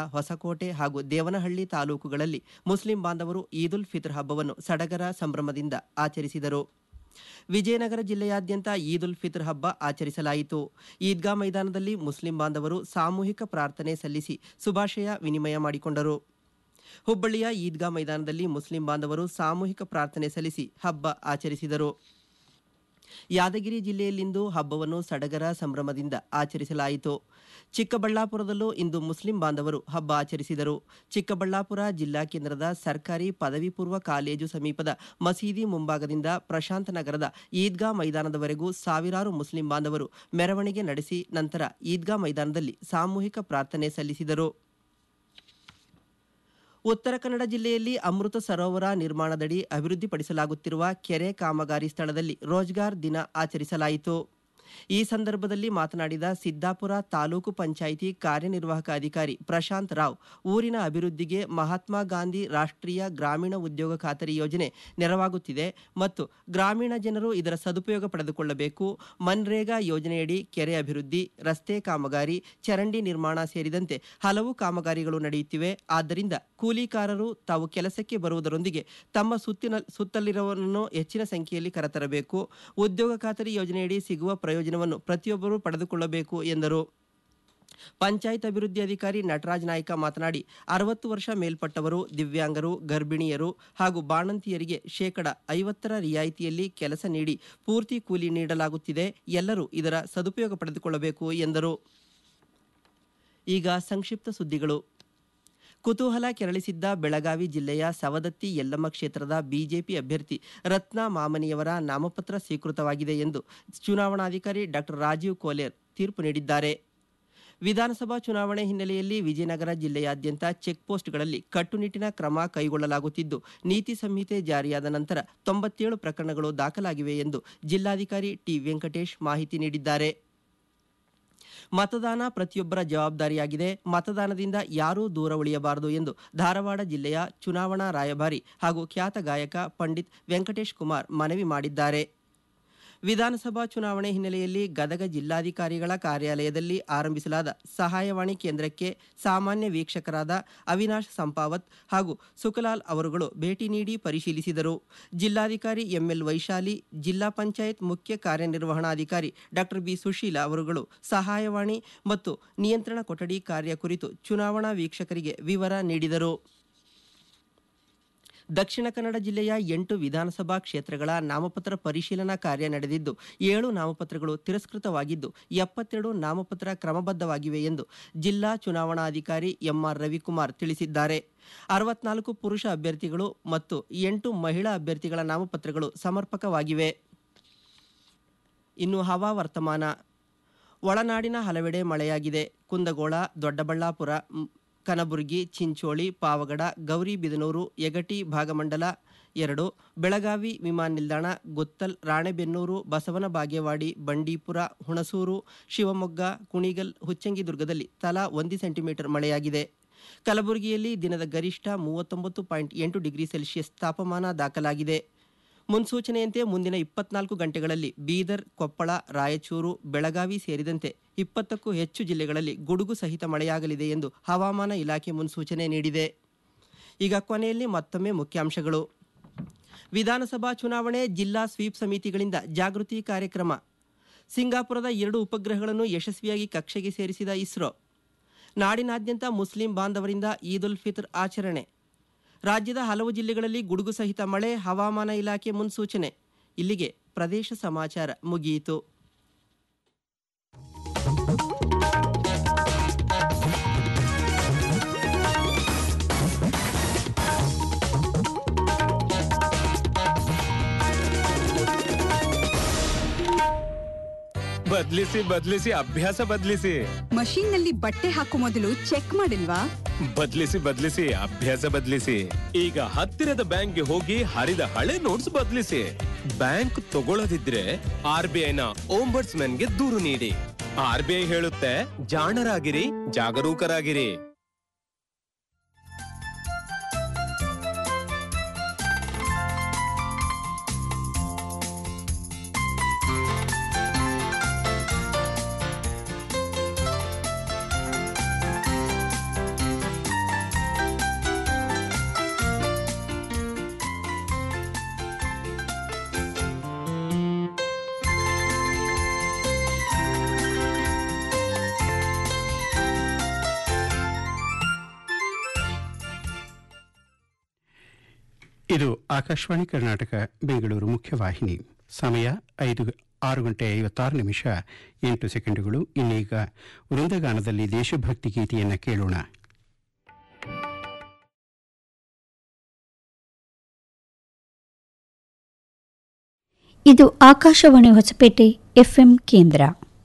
ಹೊಸಕೋಟೆ ಹಾಗೂ ದೇವನಹಳ್ಳಿ ತಾಲೂಕುಗಳಲ್ಲಿ ಮುಸ್ಲಿಂ ಬಾಂಧವರು ಈದ್ ಉಲ್ ಫಿತ್ರ್ ಹಬ್ಬವನ್ನು ಸಡಗರ ಸಂಭ್ರಮದಿಂದ ಆಚರಿಸಿದರು ವಿಜಯನಗರ ಜಿಲ್ಲೆಯಾದ್ಯಂತ ಈದ್ ಉಲ್ ಫಿತ್ರ್ ಹಬ್ಬ ಆಚರಿಸಲಾಯಿತು ಈದ್ಗಾ ಮೈದಾನದಲ್ಲಿ ಮುಸ್ಲಿಂ ಬಾಂಧವರು ಸಾಮೂಹಿಕ ಪ್ರಾರ್ಥನೆ ಸಲ್ಲಿಸಿ ಶುಭಾಶಯ ವಿನಿಮಯ ಮಾಡಿಕೊಂಡರು ಹುಬ್ಬಳ್ಳಿಯ ಈದ್ಗಾ ಮೈದಾನದಲ್ಲಿ ಮುಸ್ಲಿಂ ಬಾಂಧವರು ಸಾಮೂಹಿಕ ಪ್ರಾರ್ಥನೆ ಸಲ್ಲಿಸಿ ಹಬ್ಬ ಆಚರಿಸಿದರು ಯಾದಗಿರಿ ಜಿಲ್ಲೆಯಲ್ಲಿಂದು ಹಬ್ಬವನ್ನು ಸಡಗರ ಸಂಭ್ರಮದಿಂದ ಆಚರಿಸಲಾಯಿತು ಚಿಕ್ಕಬಳ್ಳಾಪುರದಲ್ಲೂ ಇಂದು ಮುಸ್ಲಿಂ ಬಾಂಧವರು ಹಬ್ಬ ಆಚರಿಸಿದರು ಚಿಕ್ಕಬಳ್ಳಾಪುರ ಜಿಲ್ಲಾ ಕೇಂದ್ರದ ಸರ್ಕಾರಿ ಪದವಿ ಪೂರ್ವ ಕಾಲೇಜು ಸಮೀಪದ ಮಸೀದಿ ಮುಂಭಾಗದಿಂದ ಪ್ರಶಾಂತ ನಗರದ ಈದ್ಗಾ ಮೈದಾನದವರೆಗೂ ಸಾವಿರಾರು ಮುಸ್ಲಿಂ ಬಾಂಧವರು ಮೆರವಣಿಗೆ ನಡೆಸಿ ನಂತರ ಈದ್ಗಾ ಮೈದಾನದಲ್ಲಿ ಸಾಮೂಹಿಕ ಪ್ರಾರ್ಥನೆ ಸಲ್ಲಿಸಿದರು ಉತ್ತರ ಕನ್ನಡ ಜಿಲ್ಲೆಯಲ್ಲಿ ಅಮೃತ ಸರೋವರ ನಿರ್ಮಾಣದಡಿ ಅಭಿವೃದ್ಧಿಪಡಿಸಲಾಗುತ್ತಿರುವ ಕೆರೆ ಕಾಮಗಾರಿ ಸ್ಥಳದಲ್ಲಿ ರೋಜ್ಗಾರ್ ದಿನ ಆಚರಿಸಲಾಯಿತು ಈ ಸಂದರ್ಭದಲ್ಲಿ ಮಾತನಾಡಿದ ಸಿದ್ದಾಪುರ ತಾಲೂಕು ಪಂಚಾಯಿತಿ ಕಾರ್ಯನಿರ್ವಾಹಕ ಅಧಿಕಾರಿ ಪ್ರಶಾಂತ್ ರಾವ್ ಊರಿನ ಅಭಿವೃದ್ಧಿಗೆ ಮಹಾತ್ಮ ಗಾಂಧಿ ರಾಷ್ಟ್ರೀಯ ಗ್ರಾಮೀಣ ಉದ್ಯೋಗ ಖಾತರಿ ಯೋಜನೆ ನೆರವಾಗುತ್ತಿದೆ ಮತ್ತು ಗ್ರಾಮೀಣ ಜನರು ಇದರ ಸದುಪಯೋಗ ಪಡೆದುಕೊಳ್ಳಬೇಕು ಮನ್ರೇಗಾ ಯೋಜನೆಯಡಿ ಕೆರೆ ಅಭಿವೃದ್ಧಿ ರಸ್ತೆ ಕಾಮಗಾರಿ ಚರಂಡಿ ನಿರ್ಮಾಣ ಸೇರಿದಂತೆ ಹಲವು ಕಾಮಗಾರಿಗಳು ನಡೆಯುತ್ತಿವೆ ಆದ್ದರಿಂದ ಕೂಲಿಕಾರರು ತಾವು ಕೆಲಸಕ್ಕೆ ಬರುವುದರೊಂದಿಗೆ ತಮ್ಮ ಸುತ್ತಿನ ಸುತ್ತಲಿರುವವರನ್ನು ಹೆಚ್ಚಿನ ಸಂಖ್ಯೆಯಲ್ಲಿ ಕರೆತರಬೇಕು ಉದ್ಯೋಗ ಖಾತರಿ ಯೋಜನೆಯಡಿ ಸಿಗುವ ಪ್ರಯೋಜನವನ್ನು ಪ್ರತಿಯೊಬ್ಬರೂ ಪಡೆದುಕೊಳ್ಳಬೇಕು ಎಂದರು ಪಂಚಾಯತ್ ಅಭಿವೃದ್ಧಿ ಅಧಿಕಾರಿ ನಟರಾಜ್ ನಾಯ್ಕ ಮಾತನಾಡಿ ಅರವತ್ತು ವರ್ಷ ಮೇಲ್ಪಟ್ಟವರು ದಿವ್ಯಾಂಗರು ಗರ್ಭಿಣಿಯರು ಹಾಗೂ ಬಾಣಂತಿಯರಿಗೆ ಶೇಕಡ ಐವತ್ತರ ರಿಯಾಯಿತಿಯಲ್ಲಿ ಕೆಲಸ ನೀಡಿ ಪೂರ್ತಿ ಕೂಲಿ ನೀಡಲಾಗುತ್ತಿದೆ ಎಲ್ಲರೂ ಇದರ ಸದುಪಯೋಗ ಪಡೆದುಕೊಳ್ಳಬೇಕು ಎಂದರು ಈಗ ಸಂಕ್ಷಿಪ್ತ ಸುದ್ದಿಗಳು ಕುತೂಹಲ ಕೆರಳಿಸಿದ್ದ ಬೆಳಗಾವಿ ಜಿಲ್ಲೆಯ ಸವದತ್ತಿ ಯಲ್ಲಮ್ಮ ಕ್ಷೇತ್ರದ ಬಿಜೆಪಿ ಅಭ್ಯರ್ಥಿ ರತ್ನ ಮಾಮನಿಯವರ ನಾಮಪತ್ರ ಸ್ವೀಕೃತವಾಗಿದೆ ಎಂದು ಚುನಾವಣಾಧಿಕಾರಿ ಡಾಕ್ಟರ್ ರಾಜೀವ್ ಕೋಲೇರ್ ತೀರ್ಪು ನೀಡಿದ್ದಾರೆ ವಿಧಾನಸಭಾ ಚುನಾವಣೆ ಹಿನ್ನೆಲೆಯಲ್ಲಿ ವಿಜಯನಗರ ಜಿಲ್ಲೆಯಾದ್ಯಂತ ಚೆಕ್ ಪೋಸ್ಟ್ಗಳಲ್ಲಿ ಕಟ್ಟುನಿಟ್ಟಿನ ಕ್ರಮ ಕೈಗೊಳ್ಳಲಾಗುತ್ತಿದ್ದು ನೀತಿ ಸಂಹಿತೆ ಜಾರಿಯಾದ ನಂತರ ತೊಂಬತ್ತೇಳು ಪ್ರಕರಣಗಳು ದಾಖಲಾಗಿವೆ ಎಂದು ಜಿಲ್ಲಾಧಿಕಾರಿ ಟಿ ವೆಂಕಟೇಶ್ ಮಾಹಿತಿ ನೀಡಿದ್ದಾರೆ ಮತದಾನ ಪ್ರತಿಯೊಬ್ಬರ ಜವಾಬ್ದಾರಿಯಾಗಿದೆ ಮತದಾನದಿಂದ ಯಾರೂ ದೂರ ಉಳಿಯಬಾರದು ಎಂದು ಧಾರವಾಡ ಜಿಲ್ಲೆಯ ಚುನಾವಣಾ ರಾಯಭಾರಿ ಹಾಗೂ ಖ್ಯಾತ ಗಾಯಕ ಪಂಡಿತ್ ವೆಂಕಟೇಶ್ ಕುಮಾರ್ ಮನವಿ ಮಾಡಿದ್ದಾರೆ ವಿಧಾನಸಭಾ ಚುನಾವಣೆ ಹಿನ್ನೆಲೆಯಲ್ಲಿ ಗದಗ ಜಿಲ್ಲಾಧಿಕಾರಿಗಳ ಕಾರ್ಯಾಲಯದಲ್ಲಿ ಆರಂಭಿಸಲಾದ ಸಹಾಯವಾಣಿ ಕೇಂದ್ರಕ್ಕೆ ಸಾಮಾನ್ಯ ವೀಕ್ಷಕರಾದ ಅವಿನಾಶ್ ಸಂಪಾವತ್ ಹಾಗೂ ಸುಖಲಾಲ್ ಅವರುಗಳು ಭೇಟಿ ನೀಡಿ ಪರಿಶೀಲಿಸಿದರು ಜಿಲ್ಲಾಧಿಕಾರಿ ಎಂಎಲ್ ವೈಶಾಲಿ ಜಿಲ್ಲಾ ಪಂಚಾಯತ್ ಮುಖ್ಯ ಕಾರ್ಯನಿರ್ವಹಣಾಧಿಕಾರಿ ಡಾಕ್ಟರ್ ಬಿ ಸುಶೀಲ ಅವರುಗಳು ಸಹಾಯವಾಣಿ ಮತ್ತು ನಿಯಂತ್ರಣ ಕೊಠಡಿ ಕಾರ್ಯ ಕುರಿತು ಚುನಾವಣಾ ವೀಕ್ಷಕರಿಗೆ ವಿವರ ನೀಡಿದರು ದಕ್ಷಿಣ ಕನ್ನಡ ಜಿಲ್ಲೆಯ ಎಂಟು ವಿಧಾನಸಭಾ ಕ್ಷೇತ್ರಗಳ ನಾಮಪತ್ರ ಪರಿಶೀಲನಾ ಕಾರ್ಯ ನಡೆದಿದ್ದು ಏಳು ನಾಮಪತ್ರಗಳು ತಿರಸ್ಕೃತವಾಗಿದ್ದು ಎಪ್ಪತ್ತೆರಡು ನಾಮಪತ್ರ ಕ್ರಮಬದ್ಧವಾಗಿವೆ ಎಂದು ಜಿಲ್ಲಾ ಚುನಾವಣಾಧಿಕಾರಿ ಎಂಆರ್ ರವಿಕುಮಾರ್ ತಿಳಿಸಿದ್ದಾರೆ ಅರವತ್ನಾಲ್ಕು ಪುರುಷ ಅಭ್ಯರ್ಥಿಗಳು ಮತ್ತು ಎಂಟು ಮಹಿಳಾ ಅಭ್ಯರ್ಥಿಗಳ ನಾಮಪತ್ರಗಳು ಸಮರ್ಪಕವಾಗಿವೆ ಇನ್ನು ಹವಾ ವರ್ತಮಾನ ಒಳನಾಡಿನ ಹಲವೆಡೆ ಮಳೆಯಾಗಿದೆ ಕುಂದಗೋಳ ದೊಡ್ಡಬಳ್ಳಾಪುರ ಮ್, ಕನಬುರಗಿ ಚಿಂಚೋಳಿ ಪಾವಗಡ ಗೌರಿಬಿದನೂರು ಯಗಟಿ ಭಾಗಮಂಡಲ ಎರಡು ಬೆಳಗಾವಿ ವಿಮಾನ ನಿಲ್ದಾಣ ಗುತ್ತಲ್ ರಾಣೆಬೆನ್ನೂರು ಬಸವನ ಬಾಗೇವಾಡಿ ಬಂಡೀಪುರ ಹುಣಸೂರು ಶಿವಮೊಗ್ಗ ಕುಣಿಗಲ್ ಹುಚ್ಚಂಗಿದುರ್ಗದಲ್ಲಿ ತಲಾ ಒಂದು ಸೆಂಟಿಮೀಟರ್ ಮಳೆಯಾಗಿದೆ ಕಲಬುರಗಿಯಲ್ಲಿ ದಿನದ ಗರಿಷ್ಠ ಮೂವತ್ತೊಂಬತ್ತು ಪಾಯಿಂಟ್ ಎಂಟು ಡಿಗ್ರಿ ಸೆಲ್ಸಿಯಸ್ ತಾಪಮಾನ ದಾಖಲಾಗಿದೆ ಮುನ್ಸೂಚನೆಯಂತೆ ಮುಂದಿನ ಇಪ್ಪತ್ನಾಲ್ಕು ಗಂಟೆಗಳಲ್ಲಿ ಬೀದರ್ ಕೊಪ್ಪಳ ರಾಯಚೂರು ಬೆಳಗಾವಿ ಸೇರಿದಂತೆ ಇಪ್ಪತ್ತಕ್ಕೂ ಹೆಚ್ಚು ಜಿಲ್ಲೆಗಳಲ್ಲಿ ಗುಡುಗು ಸಹಿತ ಮಳೆಯಾಗಲಿದೆ ಎಂದು ಹವಾಮಾನ ಇಲಾಖೆ ಮುನ್ಸೂಚನೆ ನೀಡಿದೆ ಈಗ ಕೊನೆಯಲ್ಲಿ ಮತ್ತೊಮ್ಮೆ ಮುಖ್ಯಾಂಶಗಳು ವಿಧಾನಸಭಾ ಚುನಾವಣೆ ಜಿಲ್ಲಾ ಸ್ವೀಪ್ ಸಮಿತಿಗಳಿಂದ ಜಾಗೃತಿ ಕಾರ್ಯಕ್ರಮ ಸಿಂಗಾಪುರದ ಎರಡು ಉಪಗ್ರಹಗಳನ್ನು ಯಶಸ್ವಿಯಾಗಿ ಕಕ್ಷೆಗೆ ಸೇರಿಸಿದ ಇಸ್ರೋ ನಾಡಿನಾದ್ಯಂತ ಮುಸ್ಲಿಂ ಬಾಂಧವರಿಂದ ಈದ್ ಉಲ್ ಫಿತ್ರ್ ಆಚರಣೆ ರಾಜ್ಯದ ಹಲವು ಜಿಲ್ಲೆಗಳಲ್ಲಿ ಗುಡುಗು ಸಹಿತ ಮಳೆ ಹವಾಮಾನ ಇಲಾಖೆ ಮುನ್ಸೂಚನೆ ಇಲ್ಲಿಗೆ ಪ್ರದೇಶ ಸಮಾಚಾರ ಮುಗಿಯಿತು ಬದ್ಲಿಸಿ ಬದ್ಲಿಸಿ ಅಭ್ಯಾಸ ಬದ್ಲಿಸಿ ಮಷೀನ್ ನಲ್ಲಿ ಬಟ್ಟೆ ಹಾಕೋ ಮೊದಲು ಚೆಕ್ ಮಾಡಿಲ್ವಾ ಬದ್ಲಿಸಿ ಬದ್ಲಿಸಿ ಅಭ್ಯಾಸ ಬದ್ಲಿಸಿ ಈಗ ಹತ್ತಿರದ ಬ್ಯಾಂಕ್ಗೆ ಹೋಗಿ ಹರಿದ ಹಳೆ ನೋಟ್ಸ್ ಬದ್ಲಿಸಿ ಬ್ಯಾಂಕ್ ತಗೊಳ್ಳದಿದ್ರೆ ಆರ್ ಬಿ ಐನ ಗೆ ದೂರು ನೀಡಿ ಆರ್ ಬಿ ಐ ಹೇಳುತ್ತೆ ಜಾಣರಾಗಿರಿ ಜಾಗರೂಕರಾಗಿರಿ ಇದು ಆಕಾಶವಾಣಿ ಕರ್ನಾಟಕ ಬೆಂಗಳೂರು ಮುಖ್ಯವಾಹಿನಿ ಸಮಯ ಐದು ಆರು ಗಂಟೆ ಐವತ್ತಾರು ನಿಮಿಷ ಎಂಟು ಸೆಕೆಂಡುಗಳು ಇನ್ನೀಗ ವೃಂದಗಾನದಲ್ಲಿ ದೇಶಭಕ್ತಿ ಗೀತೆಯನ್ನು ಕೇಳೋಣ ಇದು ಆಕಾಶವಾಣಿ ಹೊಸಪೇಟೆ ಎಫ್ಎಂ ಕೇಂದ್ರ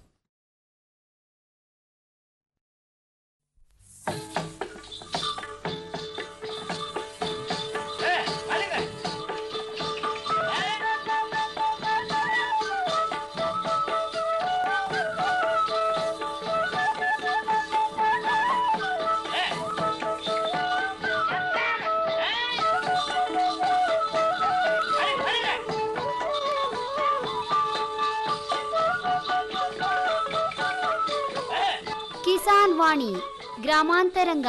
ಕಿಸಾನ್ ವಾಣಿ ಗ್ರಾಮಾಂತರಂಗ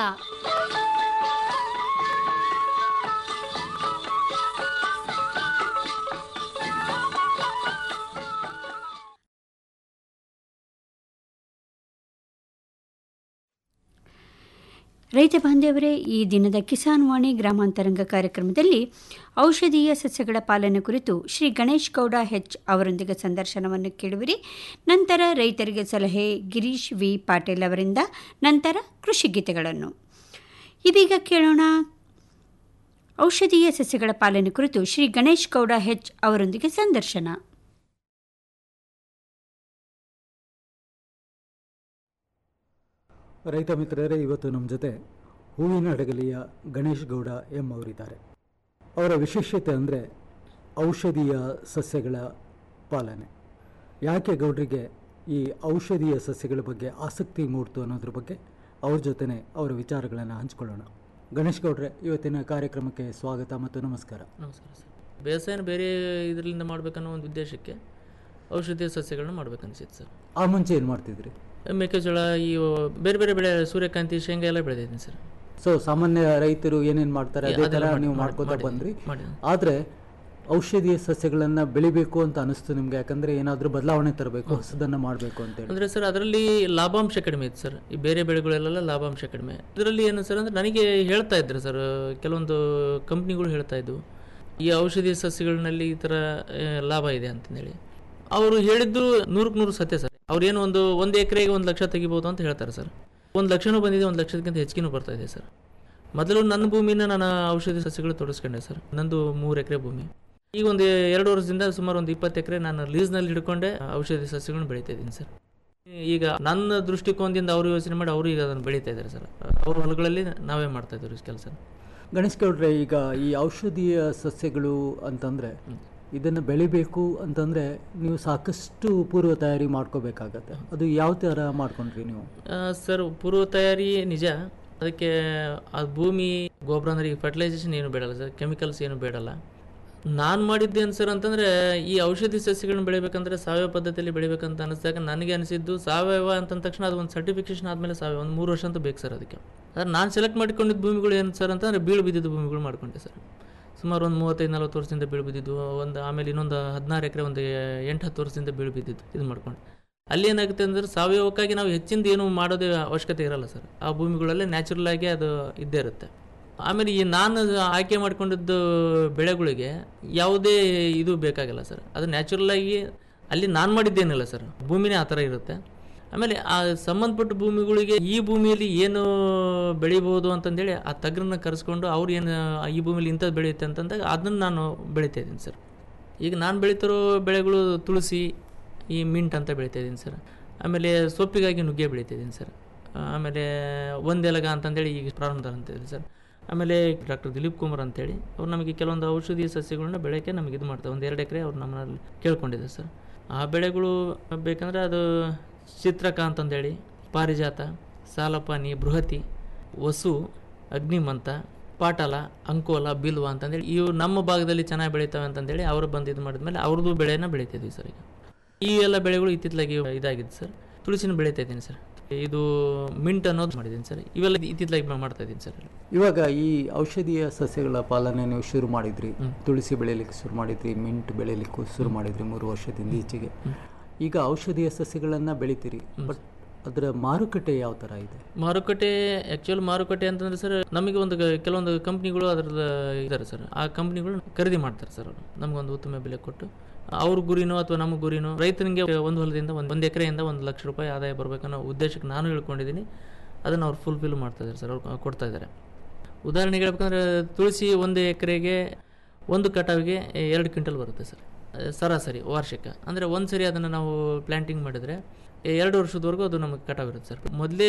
ರೈತ ಬಾಂಧವರೇ ಈ ದಿನದ ಕಿಸಾನ್ ವಾಣಿ ಗ್ರಾಮಾಂತರಂಗ ಕಾರ್ಯಕ್ರಮದಲ್ಲಿ ಔಷಧೀಯ ಸಸ್ಯಗಳ ಪಾಲನೆ ಕುರಿತು ಶ್ರೀ ಗಣೇಶ್ ಗೌಡ ಹೆಚ್ ಅವರೊಂದಿಗೆ ಸಂದರ್ಶನವನ್ನು ಕೇಳುವಿರಿ ನಂತರ ರೈತರಿಗೆ ಸಲಹೆ ಗಿರೀಶ್ ವಿ ಪಾಟೀಲ್ ಅವರಿಂದ ನಂತರ ಕೃಷಿ ಗೀತೆಗಳನ್ನು ಇದೀಗ ಕೇಳೋಣ ಔಷಧೀಯ ಸಸ್ಯಗಳ ಪಾಲನೆ ಕುರಿತು ಶ್ರೀ ಗಣೇಶ್ ಗೌಡ ಹೆಚ್ ಅವರೊಂದಿಗೆ ಸಂದರ್ಶನ ರೈತ ಮಿತ್ರರೇ ಇವತ್ತು ನಮ್ಮ ಜೊತೆ ಹೂವಿನ ಹಡಗಲಿಯ ಗಣೇಶ್ ಗೌಡ ಎಂ ಅವರಿದ್ದಾರೆ ಅವರ ವಿಶೇಷತೆ ಅಂದರೆ ಔಷಧೀಯ ಸಸ್ಯಗಳ ಪಾಲನೆ ಯಾಕೆ ಗೌಡ್ರಿಗೆ ಈ ಔಷಧೀಯ ಸಸ್ಯಗಳ ಬಗ್ಗೆ ಆಸಕ್ತಿ ಮೂಡ್ತು ಅನ್ನೋದ್ರ ಬಗ್ಗೆ ಅವ್ರ ಜೊತೆನೆ ಅವರ ವಿಚಾರಗಳನ್ನು ಹಂಚ್ಕೊಳ್ಳೋಣ ಗಣೇಶ್ ಗೌಡ್ರೆ ಇವತ್ತಿನ ಕಾರ್ಯಕ್ರಮಕ್ಕೆ ಸ್ವಾಗತ ಮತ್ತು ನಮಸ್ಕಾರ ನಮಸ್ಕಾರ ಸರ್ ಬೇಸಾಯನ ಬೇರೆ ಇದರಿಂದ ಮಾಡ್ಬೇಕನ್ನೋ ಒಂದು ಉದ್ದೇಶಕ್ಕೆ ಔಷಧೀಯ ಸಸ್ಯಗಳನ್ನ ಮಾಡ್ಬೇಕನ್ಸಿತ್ತು ಸರ್ ಆ ಮುಂಚೆ ಏನು ಮಾಡ್ತಿದ್ರಿ ಮೆಕ್ಕೆಜೋಳ ಈ ಬೇರೆ ಬೇರೆ ಬೆಳೆ ಸೂರ್ಯಕಾಂತಿ ಶೇಂಗಾ ಎಲ್ಲ ಬೆಳೆದಿದ್ದೀನಿ ಸರ್ ಸೊ ಸಾಮಾನ್ಯ ರೈತರು ಏನೇನು ಮಾಡ್ತಾರೆ ಅದೇ ಅದೆಲ್ಲ ಥರ ಮಾಡಿ- ನೀವು ಮಾಡಿ- ಮಾಡ್ಕೋತಾ ಮಾಡಿದ್ದೀನಿ, ಬಂದ್ರಿ ಮಾಡಿದ್ದೀನಿ. ಆದರೆ ಔಷಧೀಯ ಸಸ್ಯಗಳನ್ನು ಬೆಳಿಬೇಕು ಅಂತ ಅನಿಸ್ತು ನಿಮಗೆ ಯಾಕಂದ್ರೆ ಏನಾದರೂ ಬದಲಾವಣೆ ತರಬೇಕು ಹೊಸದನ್ನು ಮಾಡಬೇಕು ಅಂತೇಳಿ ಅಂದರೆ ಸರ್ ಅದರಲ್ಲಿ ಲಾಭಾಂಶ ಕಡಿಮೆ ಇತ್ತು ಸರ್ ಈ ಬೇರೆ ಬೆಳೆಗಳೆಲ್ಲ ಲಾಭಾಂಶ ಕಡಿಮೆ ಇದರಲ್ಲಿ ಏನು ಸರ್ ಅಂದರೆ ನನಗೆ ಹೇಳ್ತಾ ಇದ್ರು ಸರ್ ಕೆಲವೊಂದು ಕಂಪ್ನಿಗಳು ಹೇಳ್ತಾ ಇದ್ವು ಈ ಔಷಧಿ ಸಸ್ಯಗಳಲ್ಲಿ ಈ ಥರ ಆ, ಲಾಭ ಇದೆ ಅಂತಂದೇಳಿ ಅವರು ಹೇಳಿದ್ದು ನೂರಕ್ಕೆ ನೂರು ಸತ್ಯ ಸರ್ ಅವ್ರೇನು ಒಂದು ಒಂದು ಎಕರೆಗೆ ಒಂದು ಲಕ್ಷ ತೆಗಿಬೋದು ಅಂತ ಹೇಳ್ತಾರೆ ಸರ್ ಒಂದು ಲಕ್ಷನೂ ಬಂದಿದೆ ಒಂದು ಲಕ್ಷಕ್ಕಿಂತ ಹೆಚ್ಚಿಗೆನೂ ಬರ್ತಾ ಇದೆ ಸರ್ ಮೊದಲು ನನ್ನ ಭೂಮಿನ ನಾನು ಔಷಧಿ ಸಸ್ಯಗಳು ತೊಡಸ್ಕೊಂಡೆ ಸರ್ ನಂದು ಮೂರು ಎಕರೆ ಭೂಮಿ ಈಗ ಒಂದು ಎರಡು ವರ್ಷದಿಂದ ಸುಮಾರು ಒಂದು ಇಪ್ಪತ್ತು ಎಕರೆ ನಾನು ಲೀಸ್ನಲ್ಲಿ ಹಿಡ್ಕೊಂಡೆ ಔಷಧಿ ಸಸ್ಯಗಳನ್ನ ಬೆಳೀತಾ ಇದ್ದೀನಿ ಸರ್ ಈಗ ನನ್ನ ದೃಷ್ಟಿಕೋನದಿಂದ ಅವರು ಯೋಚನೆ ಮಾಡಿ ಅವರು ಈಗ ಅದನ್ನು ಬೆಳೀತಾ ಇದ್ದಾರೆ ಸರ್ ಅವ್ರ ಹೊಲಗಳಲ್ಲಿ ನಾವೇ ಮಾಡ್ತಾ ಇದ್ದೀವಿ ಕೆಲಸ ಗಣೇಶ್ ಗೌಡ್ರೆ ಈಗ ಈ ಔಷಧೀಯ ಸಸ್ಯಗಳು ಅಂತಂದ್ರೆ ಇದನ್ನು ಬೆಳಿಬೇಕು ಅಂತಂದ್ರೆ ನೀವು ಸಾಕಷ್ಟು ಪೂರ್ವ ತಯಾರಿ ಮಾಡ್ಕೋಬೇಕಾಗತ್ತೆ ಅದು ಯಾವ ಥರ ಮಾಡ್ಕೊಂಡ್ರಿ ನೀವು ಆ, ಸರ್ ಪೂರ್ವ ತಯಾರಿ ನಿಜ ಅದಕ್ಕೆ ಆ ಭೂಮಿ ಗೊಬ್ಬರ ಅಂದ್ರೆ ಈಗ ಫರ್ಟಿಲೈಸೇಷನ್ ಏನು ಬೇಡಲ್ಲ ಸರ್ ಕೆಮಿಕಲ್ಸ್ ಏನು ಬೇಡಲ್ಲ ನಾನು ಮಾಡಿದ್ದೇನು ಸರ್ ಅಂತಂದರೆ ಈ ಔಷಧಿ ಸಸ್ಯಗಳನ್ನ ಬೆಳಿಬೇಕಂದ್ರೆ ಸಾವಯವ ಪದ್ಧತಿಯಲ್ಲಿ ಬೆಳಿಬೇಕಂತ ಅನಿಸಿದಾಗ ನನಗೆ ಅನಿಸಿದ್ದು ಸಾವಯವ ಅಂತಂದ ತಕ್ಷಣ ಅದು ಒಂದು ಸರ್ಟಿಫಿಕೇಶನ್ ಆದಮೇಲೆ ಸಾವಯವ ಒಂದು ಮೂರು ವರ್ಷ ಅಂತ ಬೇಕು ಸರ್ ಅದಕ್ಕೆ ಆದರೆ ನಾನು ಸೆಲೆಕ್ಟ್ ಮಾಡ್ಕೊಂಡಿದ್ದ ಭೂಮಿಗಳು ಏನು ಸರ್ ಅಂತಂದರೆ ಬೀಳು ಬಿದ್ದಿದ್ದ ಭೂಮಿಗಳು ಮಾಡ್ಕೊಂಡೆ ಸರ್ ಸುಮಾರು ಒಂದು ಮೂವತ್ತೈದು ನಲ್ವತ್ತು ವರ್ಷದಿಂದ ಬೀಳು ಬಿದ್ದಿದ್ದು ಒಂದು ಆಮೇಲೆ ಇನ್ನೊಂದು ಹದಿನಾರು ಎಕರೆ ಒಂದು ಎಂಟು ಹತ್ತು ವರ್ಷದಿಂದ ಬೀಳು ಬಿದ್ದಿದ್ದು ಇದು ಮಾಡ್ಕೊಂಡು ಅಲ್ಲಿ ಏನಾಗುತ್ತೆ ಅಂದ್ರೆ ಸಾವಯವಕ್ಕಾಗಿ ನಾವು ಹೆಚ್ಚಿಂದ ಏನು ಮಾಡೋದೇ ಅವಶ್ಯಕತೆ ಇರಲ್ಲ ಸರ್ ಆ ಭೂಮಿಗಳಲ್ಲೇ ನ್ಯಾಚುರಲ್ ಆಗಿ ಅದು ಇದ್ದೇ ಇರುತ್ತೆ ಆಮೇಲೆ ಈ ನಾನು ಆಯ್ಕೆ ಮಾಡ್ಕೊಂಡಿದ್ದು ಬೆಳೆಗಳಿಗೆ ಯಾವುದೇ ಇದು ಬೇಕಾಗಿಲ್ಲ ಸರ್ ಅದು ನ್ಯಾಚುರಲ್ ಆಗಿ ಅಲ್ಲಿ ನಾನು ಮಾಡಿದ್ದೇನಿಲ್ಲ ಸರ್ ಭೂಮಿನೇ ಆ ಥರ ಇರುತ್ತೆ ಆಮೇಲೆ ಆ ಸಂಬಂಧಪಟ್ಟ ಭೂಮಿಗಳಿಗೆ ಈ ಭೂಮಿಯಲ್ಲಿ ಏನು ಬೆಳಿಬೋದು ಅಂತಂದೇಳಿ ಆ ತಗ್ರನ್ನ ಕರೆಸ್ಕೊಂಡು ಅವ್ರು ಏನು ಈ ಭೂಮಿಲಿ ಇಂಥದ್ದು ಬೆಳೆಯುತ್ತೆ ಅಂತಂದಾಗ ಅದನ್ನು ನಾನು ಬೆಳಿತಾ ಇದ್ದೀನಿ ಸರ್ ಈಗ ನಾನು ಬೆಳೀತಿರೋ ಬೆಳೆಗಳು ತುಳಸಿ ಈ ಮಿಂಟ್ ಅಂತ ಬೆಳಿತಾ ಇದ್ದೀನಿ ಸರ್ ಆಮೇಲೆ ಸೊಪ್ಪಿಗಾಗಿ ನುಗ್ಗೆ ಬೆಳಿತಾ ಇದ್ದೀನಿ ಸರ್ ಆಮೇಲೆ ಒಂದೆಲಗ ಅಂತಂದೇಳಿ ಈಗ ಪ್ರಾರಂಭ ಅಂತ ಇದೆ ಸರ್ ಆಮೇಲೆ ಡಾಕ್ಟರ್ ದಿಲೀಪ್ ಕುಮಾರ್ ಅಂತೇಳಿ ಅವ್ರು ನಮಗೆ ಕೆಲವೊಂದು ಔಷಧೀಯ ಸಸ್ಯಗಳನ್ನ ಬೆಳೆಯೋಕ್ಕೆ ನಮಗೆ ಇದು ಮಾಡ್ತಾರೆ ಒಂದು ಎರಡು ಎಕರೆ ಅವ್ರು ನಮ್ಮಲ್ಲಿ ಕೇಳ್ಕೊಂಡಿದೆ ಸರ್ ಆ ಬೆಳೆಗಳು ಬೇಕಂದ್ರೆ ಅದು ಚಿತ್ರಕ ಅಂತಂದೇಳಿ ಪಾರಿಜಾತ ಸಾಲಪಾನಿ ಬೃಹತಿ ವಸು ಅಗ್ನಿಮಂತ ಪಾಟಲ ಅಂಕೋಲ ಬಿಲ್ವ ಅಂತಂದೇಳಿ ಇವು ನಮ್ಮ ಭಾಗದಲ್ಲಿ ಚೆನ್ನಾಗಿ ಬೆಳೀತವೆ ಅಂತಂದೇಳಿ ಅವರು ಬಂದು ಇದು ಮಾಡಿದ್ಮೇಲೆ ಅವ್ರದ್ದು ಬೆಳೆನ ಬೆಳೀತಿದ್ವಿ ಸರ್ ಈಗ ಈ ಎಲ್ಲ ಬೆಳೆಗಳು ಇತ್ತಿತ್ತಲಾಗಿ ಇದಾಗಿದೆ ಸರ್ ತುಳಸಿನ ಬೆಳೀತಾ ಇದ್ದೀನಿ ಸರ್ ಇದು ಮಿಂಟ್ ಅನ್ನೋದು ಮಾಡಿದ್ದೀನಿ ಸರ್ ಇವೆಲ್ಲ ಇತ್ತಿತ್ತಲಾಗಿ ಮಾಡ್ತಾ ಇದ್ದೀನಿ ಸರ್ ಇವಾಗ ಈ ಔಷಧೀಯ ಸಸ್ಯಗಳ ಪಾಲನೆ ನೀವು ಶುರು ಮಾಡಿದ್ರಿ ತುಳಸಿ ಬೆಳೆಯಲಿಕ್ಕೆ ಶುರು ಮಾಡಿದ್ರಿ ಮಿಂಟ್ ಬೆಳೆಯಲಿಕ್ಕೂ ಶುರು ಮಾಡಿದ್ರಿ ಮೂರು ವರ್ಷದಿಂದ ಈಚೆಗೆ ಈಗ ಔಷಧೀಯ ಸಸ್ಯಗಳನ್ನು ಬೆಳಿತೀರಿ ಬಟ್ ಅದರ ಮಾರುಕಟ್ಟೆ ಯಾವ ಥರ ಇದೆ ಮಾರುಕಟ್ಟೆ ಆ್ಯಕ್ಚುಲ್ ಮಾರುಕಟ್ಟೆ ಅಂತಂದ್ರೆ ಸರ್ ನಮಗೆ ಒಂದು ಗ- ಕೆಲವೊಂದು ಕಂಪ್ನಿಗಳು ಅದರದ ಇದ್ದಾರೆ ಸರ್ ಆ ಕಂಪ್ನಿಗಳು ಖರೀದಿ ಮಾಡ್ತಾರೆ ಸರ್ ಅವರು ನಮಗೊಂದು ಉತ್ತಮ ಬೆಲೆ ಕೊಟ್ಟು ಅವ್ರ ಗುರಿನೋ ಅಥವಾ ನಮ್ಮ ಗುರಿನೋ ರೈತನಿಗೆ ಒಂದು ಹೊಲದಿಂದ ಒಂದು ಒಂದು ಎಕರೆಯಿಂದ ಒಂದು ಲಕ್ಷ ರೂಪಾಯಿ ಆದಾಯ ಬರಬೇಕನ್ನೋ ಉದ್ದೇಶಕ್ಕೆ ನಾನು ಹೇಳ್ಕೊಂಡಿದ್ದೀನಿ ಅದನ್ನು ಅವ್ರು ಫುಲ್ಫಿಲ್ ಮಾಡ್ತಾ ಇದ್ದಾರೆ ಸರ್ ಅವ್ರು ಕೊಡ್ತಾ ಇದ್ದಾರೆ ಉದಾಹರಣೆಗೆ ಹೇಳ್ಬೇಕಂದ್ರೆ ತುಳಸಿ ಒಂದು ಎಕರೆಗೆ ಒಂದು ಕಟಾವಿಗೆ ಎರಡು ಕ್ವಿಂಟಲ್ ಬರುತ್ತೆ ಸರ್ ಅಹ್, ಸರಾಸರಿ ವಾರ್ಷಿಕ ಅಂದರೆ ಒಂದು ಸರಿ ಅದನ್ನು ನಾವು ಪ್ಲ್ಯಾಂಟಿಂಗ್ ಮಾಡಿದರೆ ಎರಡು ವರ್ಷದವರೆಗೂ ಅದು ನಮಗೆ ಕಟಾವ್ ಇರುತ್ತೆ ಸರ್ ಮೊದಲೇ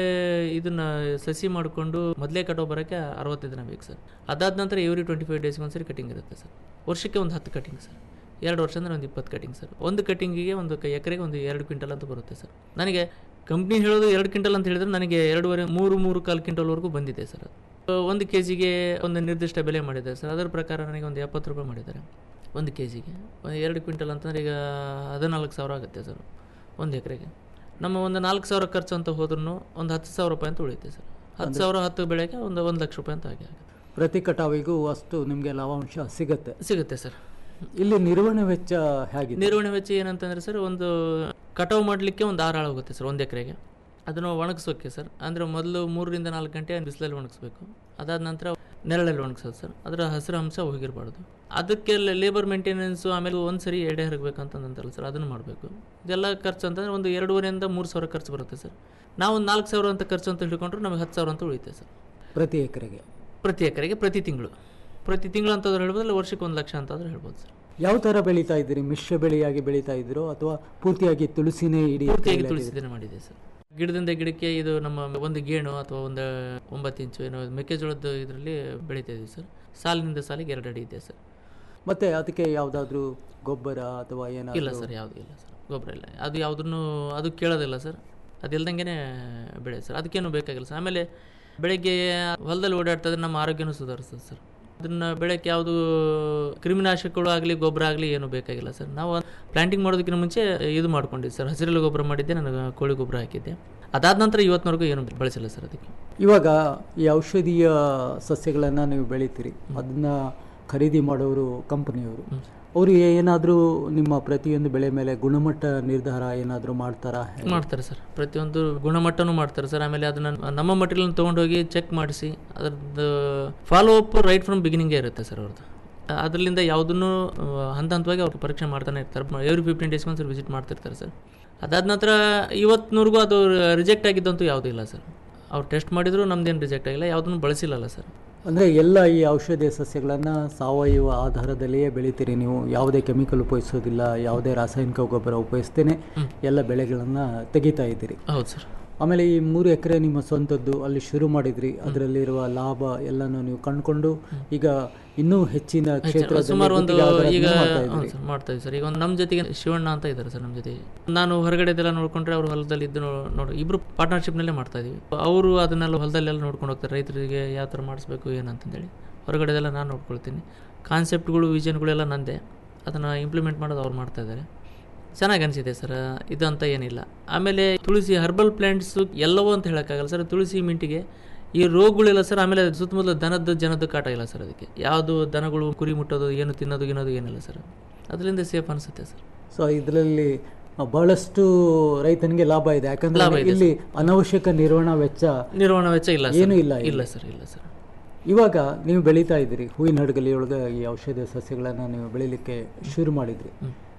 ಇದನ್ನು ಸಸಿ ಮಾಡಿಕೊಂಡು ಮೊದಲೇ ಕಟಾವು ಬರೋಕ್ಕೆ ಅರವತ್ತು ದಿನ ಬೇಕು ಸರ್ ಅದಾದ ನಂತರ ಎವ್ರಿ ಟ್ವೆಂಟಿ ಫೈವ್ ಡೇಸ್ಗೆ ಒಂದು ಸರಿ ಕಟಿಂಗ್ ಇರುತ್ತೆ ಸರ್ ವರ್ಷಕ್ಕೆ ಒಂದು ಹತ್ತು ಕಟಿಂಗ್ ಸರ್ ಎರಡು ವರ್ಷ ಅಂದರೆ ಒಂದು ಇಪ್ಪತ್ತು ಕಟಿಂಗ್ ಸರ್ ಒಂದು ಕಟಿಂಗಿಗೆ ಒಂದು ಕ- ಎಕರೆಗೆ ಒಂದು ಎರಡು ಕ್ವಿಂಟಲ್ ಅಂತ ಬರುತ್ತೆ ಸರ್ ನನಗೆ ಕಂಪ್ನಿ ಹೇಳೋದು ಎರಡು ಕ್ವಿಂಟಲ್ ಅಂತ ಹೇಳಿದ್ರೆ ನನಗೆ ಎರಡೂವರೆ ಮೂರು ಮೂರು ಕಾಲು ಕ್ವಿಂಟಲ್ವರೆಗೂ ಬಂದಿದೆ ಸರ್ ಅದು. ಒಂದು ಕೆ ಜಿಗೆ ಒಂದು ನಿರ್ದಿಷ್ಟ ಬೆಲೆ ಮಾಡಿದ್ದಾರೆ ಸರ್ ಅದರ ಪ್ರಕಾರ ನನಗೆ ಒಂದು ಎಪ್ಪತ್ತು ರೂಪಾಯಿ ಮಾಡಿದ್ದಾರೆ ಒಂದು ಕೆ ಜಿಗೆ ಎರಡು ಕ್ವಿಂಟಲ್ ಅಂತಂದ್ರೆ ಈಗ ಹದಿನಾಲ್ಕು ಸಾವಿರ ಆಗುತ್ತೆ ಸರ್ ಒಂದು ಎಕರೆಗೆ ನಮ್ಮ ಒಂದು ನಾಲ್ಕು ಸಾವಿರ ಖರ್ಚು ಅಂತ ಹೋದ್ರೂ ಒಂದು ಹತ್ತು ಸಾವಿರ ರೂಪಾಯಿ ಅಂತ ಉಳಿಯುತ್ತೆ ಸರ್ ಹತ್ತು ಸಾವಿರ ಹತ್ತು ಬೆಳೆಗೆ ಒಂದು ಒಂದು ಲಕ್ಷ ರೂಪಾಯಿ ಅಂತ ಆಗಿ ಆಗುತ್ತೆ ಪ್ರತಿ ಕಟಾವಿಗೂ ಅಷ್ಟು ನಿಮಗೆ ಲಾಭಾಂಶ ಸಿಗುತ್ತೆ ಸಿಗುತ್ತೆ ಸರ್ ಇಲ್ಲಿ ನಿರ್ವಹಣೆ ವೆಚ್ಚ ಹೇಗಿದೆ ನಿರ್ವಹಣೆ ವೆಚ್ಚ ಏನಂತಂದ್ರೆ ಸರ್ ಒಂದು ಕಟಾವು ಮಾಡಲಿಕ್ಕೆ ಒಂದು ಆರು ಆಳು ಹೋಗುತ್ತೆ ಸರ್ ಒಂದು ಎಕರೆಗೆ ಅದನ್ನು ಒಣಗಿಸೋಕೆ ಸರ್ ಅಂದರೆ ಮೊದಲು ಮೂರರಿಂದ ನಾಲ್ಕು ಗಂಟೆ ಬಿಸಿಲಲ್ಲಿ ಒಣಗಿಸ್ಬೇಕು ಅದಾದ ನಂತರ ನೆರಳಲ್ಲಿ ಒಣಗಿಸೋದು ಸರ್ ಅದರ ಹಸಿರು ಅಂಶ ಹೋಗಿರಬಾರ್ದು ಅದಕ್ಕೆ ಲೇಬರ್ ಮೇಂಟೆನೆನ್ಸು ಆಮೇಲೆ ಒಂದು ಸರಿ ಎಡೆ ಹರಗಬೇಕಂತ ಅಂತಾರಲ್ಲ ಸರ್ ಅದನ್ನು ಮಾಡಬೇಕು ಇದೆಲ್ಲ ಖರ್ಚು ಅಂತಂದರೆ ಒಂದು ಎರಡೂವರೆಯಿಂದ ಮೂರು ಸಾವಿರ ಖರ್ಚು ಬರುತ್ತೆ ಸರ್ ನಾವು ಒಂದು ನಾಲ್ಕು ಸಾವಿರ ಅಂತ ಖರ್ಚು ಅಂತ ಹಿಡ್ಕೊಂಡ್ರೆ ನಮಗೆ ಹತ್ತು ಸಾವಿರ ಅಂತ ಉಳಿಯುತ್ತೆ ಸರ್ ಪ್ರತಿ ಎಕರೆಗೆ ಪ್ರತಿ ಎಕರೆಗೆ ಪ್ರತಿ ತಿಂಗಳು ಪ್ರತಿ ತಿಂಗಳು ಅಂತಂದ್ರೆ ಹೇಳ್ಬೋದಲ್ಲ ವರ್ಷಕ್ಕೆ ಒಂದು ಲಕ್ಷ ಅಂತಾದ್ರೆ ಹೇಳ್ಬೋದು ಸರ್ ಯಾವ ಥರ ಬೆಳೀತಾ ಇದ್ದೀರಿ ಮಿಶ್ರ ಬೆಳೆಯಾಗಿ ಬೆಳೀತಾ ಇದ್ದೀರೋ ಅಥವಾ ಪೂರ್ತಿಯಾಗಿ ತುಳಸಿನೇ ಇಡೀ ಪೂರ್ತಿಯಾಗಿ ಎಕರೆಯಲ್ಲಿ ತುಳಸಿದ್ದೇನೆ ಮಾಡಿದೆ ಸರ್ ಗಿಡದಿಂದ ಗಿಡಕ್ಕೆ ಇದು ನಮ್ಮ ಒಂದು ಗೇಣು ಅಥವಾ ಒಂದು ಒಂಬತ್ತು ಇಂಚು ಏನೋ ಮೆಕ್ಕೆಜೋಳದ ಇದರಲ್ಲಿ ಬೆಳೀತಾ ಇದೆ ಸರ್ ಸಾಲಿನಿಂದ ಸಾಲಿಗೆ ಎರಡು ಅಡಿ ಇದೆ ಸರ್ ಮತ್ತೆ ಅದಕ್ಕೆ ಯಾವುದಾದ್ರೂ ಗೊಬ್ಬರ ಅಥವಾ ಇಲ್ಲ ಏನಾದರೂ ಸರ್ ಯಾವುದು ಇಲ್ಲ ಸರ್ ಗೊಬ್ಬರ ಇಲ್ಲ ಅದು ಯಾವುದನ್ನು ಅದು ಕೇಳೋದಿಲ್ಲ ಸರ್ ಅದಿಲ್ದಂಗೆ ಬೆಳೆ ಸರ್ ಅದಕ್ಕೇನು ಬೇಕಾಗಿಲ್ಲ ಸರ್ ಆಮೇಲೆ ಬೆಳಗ್ಗೆ ಹೊಲದಲ್ಲಿ ಓಡಾಡ್ತಾ ಇದ್ರೆ ನಮ್ಮ ಆರೋಗ್ಯನೂ ಸುಧಾರಿಸ್ತದೆ ಸರ್ ಅದನ್ನು ಬೆಳಗ್ಗೆ ಯಾವುದು ಕ್ರಿಮಿನಾಶಕಗಳು ಆಗಲಿ ಗೊಬ್ಬರ ಆಗಲಿ ಏನು ಬೇಕಾಗಿಲ್ಲ ಸರ್ ನಾವು ಪ್ಲಾಂಟಿಂಗ್ ಮಾಡೋದಕ್ಕಿಂತ ಮುಂಚೆ ಇದು ಮಾಡ್ಕೊಂಡಿದ್ದೆ ಸರ್ ಹಸಿರೆಲೆ ಗೊಬ್ಬರ ಮಾಡಿದ್ದೆ ನನಗೆ ಕೋಳಿ ಗೊಬ್ಬರ ಹಾಕಿದ್ದೆ ಅದಾದ ನಂತರ ಇವತ್ತಿನವರೆಗೂ ಏನು ಬಳಸಿಲ್ಲ ಸರ್ ಅದಕ್ಕೆ ಇವಾಗ ಈ ಔಷಧೀಯ ಸಸ್ಯಗಳನ್ನು ನೀವು ಬೆಳಿತೀರಿ ಅದನ್ನ ಖರೀದಿ ಮಾಡೋರು ಕಂಪನಿಯವರು ಅವರು ಏನಾದರೂ ನಿಮ್ಮ ಪ್ರತಿಯೊಂದು ಬೆಳೆ ಮೇಲೆ ಗುಣಮಟ್ಟ ನಿರ್ಧಾರ ಏನಾದರೂ ಮಾಡ್ತಾರಾ ಮಾಡ್ತಾರೆ ಸರ್ ಪ್ರತಿಯೊಂದು ಗುಣಮಟ್ಟನೂ ಮಾಡ್ತಾರೆ ಸರ್ ಆಮೇಲೆ ಅದನ್ನ ನಮ್ಮ ಮಟೀರಿಯಲ್ ತೊಗೊಂಡೋಗಿ ಚೆಕ್ ಮಾಡಿಸಿ ಅದ್ರದ್ದು ಫಾಲೋ ಅಪ್ ರೈಟ್ ಫ್ರಮ್ ಬಿಗಿನಿಂಗೇ ಇರುತ್ತೆ ಸರ್ ಅವ್ರದ್ದು ಅದರಿಂದ ಯಾವುದನ್ನು ಹಂತ ಹಂತವಾಗಿ ಅವ್ರು ಪರೀಕ್ಷೆ ಮಾಡ್ತಾನೆ ಇರ್ತಾರೆ ಎವ್ರಿ ಫಿಫ್ಟೀನ್ ಡೇಸ್ಗೆ ಒಂದು ಸರ್ ವಿಸಿಟ್ ಮಾಡ್ತಿರ್ತಾರೆ ಸರ್ ಅದಾದ ನಂತರ ಇವತ್ತಿನವರೆಗೂ ಅದು ರಿಜೆಕ್ಟ್ ಆಗಿದ್ದಂತೂ ಯಾವುದೂ ಇಲ್ಲ ಸರ್ ಅವ್ರು ಟೆಸ್ಟ್ ಮಾಡಿದ್ರು ನಮ್ದೇನು ರಿಜೆಕ್ಟ್ ಆಗಿಲ್ಲ ಯಾವುದನ್ನು ಬಳಸಿಲ್ಲಲ್ಲ ಸರ್ ಅಂದರೆ ಎಲ್ಲ ಈ ಔಷಧೀಯ ಸಸ್ಯಗಳನ್ನು ಸಾವಯವ ಆಧಾರದಲ್ಲಿಯೇ ಬೆಳಿತೀರಿ ನೀವು ಯಾವುದೇ ಕೆಮಿಕಲ್ ಉಪಯೋಗಿಸೋದಿಲ್ಲ ಯಾವುದೇ ರಾಸಾಯನಿಕ ಗೊಬ್ಬರ ಉಪಯೋಗಿಸ್ತೇನೆ ಎಲ್ಲ ಬೆಳೆಗಳನ್ನು ತೆಗಿತಾ ಇದ್ದೀರಿ ಹೌದು ಸರ್ ಆಮೇಲೆ ಈ ಮೂರು ಎಕರೆ ನಿಮ್ಮ ಸ್ವಂತದ್ದು ಅಲ್ಲಿ ಶುರು ಮಾಡಿದ್ರಿ ಅದರಲ್ಲಿರುವ ಲಾಭ ಎಲ್ಲನೂ ನೀವು ಕಂಡುಕೊಂಡು ಈಗ ಇನ್ನೂ ಹೆಚ್ಚಿನ ಕ್ಷೇತ್ರದಲ್ಲಿ ಸುಮಾರು ಒಂದು ಗುತ್ತಿಗೆ ಆಧಾರದ ಈಗ ಮೇಲೆ ಮಾಡ್ತಾ ಹೌದು ಇದ್ದೀರಿ. ಸರ್ ಮಾಡ್ತಾ ಇದ್ದೀವಿ ಸರ್ ಈಗ ಒಂದು ನಮ್ಮ ಜೊತೆಗೆ ಶಿವಣ್ಣ ಅಂತ ಇದ್ದಾರೆ ಸರ್ ನಮ್ಮ ಜೊತೆಗೆ ನಾನು ಹೊರಗಡೆದೆಲ್ಲ ನೋಡ್ಕೊಂಡ್ರೆ ಅವ್ರು ಹೊಲದಲ್ಲಿ ಇದ್ದು ನೋ- ನೋಡಿ ಇಬ್ರು ಪಾರ್ಟ್ನರ್ಶಿಪ್ನಲ್ಲೇ ಮಾಡ್ತಾ ಇದೀವಿ ಅವರು ಅದನ್ನೆಲ್ಲ ಹೊಲದಲ್ಲೆಲ್ಲ ನೋಡ್ಕೊಂಡು ಹೋಗ್ತಾರೆ ರೈತರಿಗೆ ಯಾವ ಥರ ಮಾಡಿಸ್ಬೇಕು ಏನಂತಂದೇಳಿ ಹೊರಗಡೆದೆಲ್ಲ ನಾನು ನೋಡ್ಕೊಳ್ತೀನಿ ಕಾನ್ಸೆಪ್ಟ್ಗಳು ವಿಷನ್ಗಳೆಲ್ಲ ನಂದೆ ಅದನ್ನು ಇಂಪ್ಲಿಮೆಂಟ್ ಮಾಡೋದು ಅವ್ರು ಮಾಡ್ತಾ ಇದ್ದಾರೆ ಚೆನ್ನಾಗಿ ಅನಿಸಿದೆ ಸರ್ ಇದು ಅಂತ ಏನಿಲ್ಲ ಆಮೇಲೆ ತುಳಸಿ ಹರ್ಬಲ್ ಪ್ಲ್ಯಾಂಟ್ಸ್ ಎಲ್ಲವೂ ಅಂತ ಹೇಳೋಕ್ಕಾಗಲ್ಲ ಸರ್ ತುಳಸಿ ಮಿಂಟಿಗೆ ಈ ರೋಗಗಳಿಲ್ಲ ಸರ್ ಆಮೇಲೆ ಸುತ್ತಮುತ್ತಲ ದನದ ಜನದ ಕಾಟ ಇಲ್ಲ ಸರ್ ಅದಕ್ಕೆ ಯಾವುದು ದನಗಳು ಕುರಿ ಮುಟ್ಟೋದು ಏನು ತಿನ್ನೋದು ಏನೋದು ಏನಿಲ್ಲ ಸರ್ ಅದರಿಂದ ಸೇಫ್ ಅನಿಸುತ್ತೆ ಸರ್ ಸೊ ಇದರಲ್ಲಿ ಬಹಳಷ್ಟು ರೈತನಿಗೆ ಲಾಭ ಇದೆ ಲಾಭ ಯಾಕಂದ್ರೆ ಇದೆ ಇಲ್ಲಿ ಅನವಶ್ಯಕ ನಿರ್ವಹಣಾ ವೆಚ್ಚ ನಿರ್ವಹಣಾ ವೆಚ್ಚ ಇಲ್ಲ ಸರ್. ಏನೂ ಇಲ್ಲ ಇಲ್ಲ ಇಲ್ಲಿ. ಸರ್ ಇಲ್ಲ ಸರ್ ಇವಾಗ ನೀವು ಬೆಳೀತಾ ಇದ್ದೀರಿ ಹೂವಿನ ಹಡಗಲಿಯೊಳಗೆ ಈ ಔಷಧ ಸಸ್ಯಗಳನ್ನು ನೀವು ಬೆಳಿಲಿಕ್ಕೆ ಶುರು ಮಾಡಿದ್ರಿ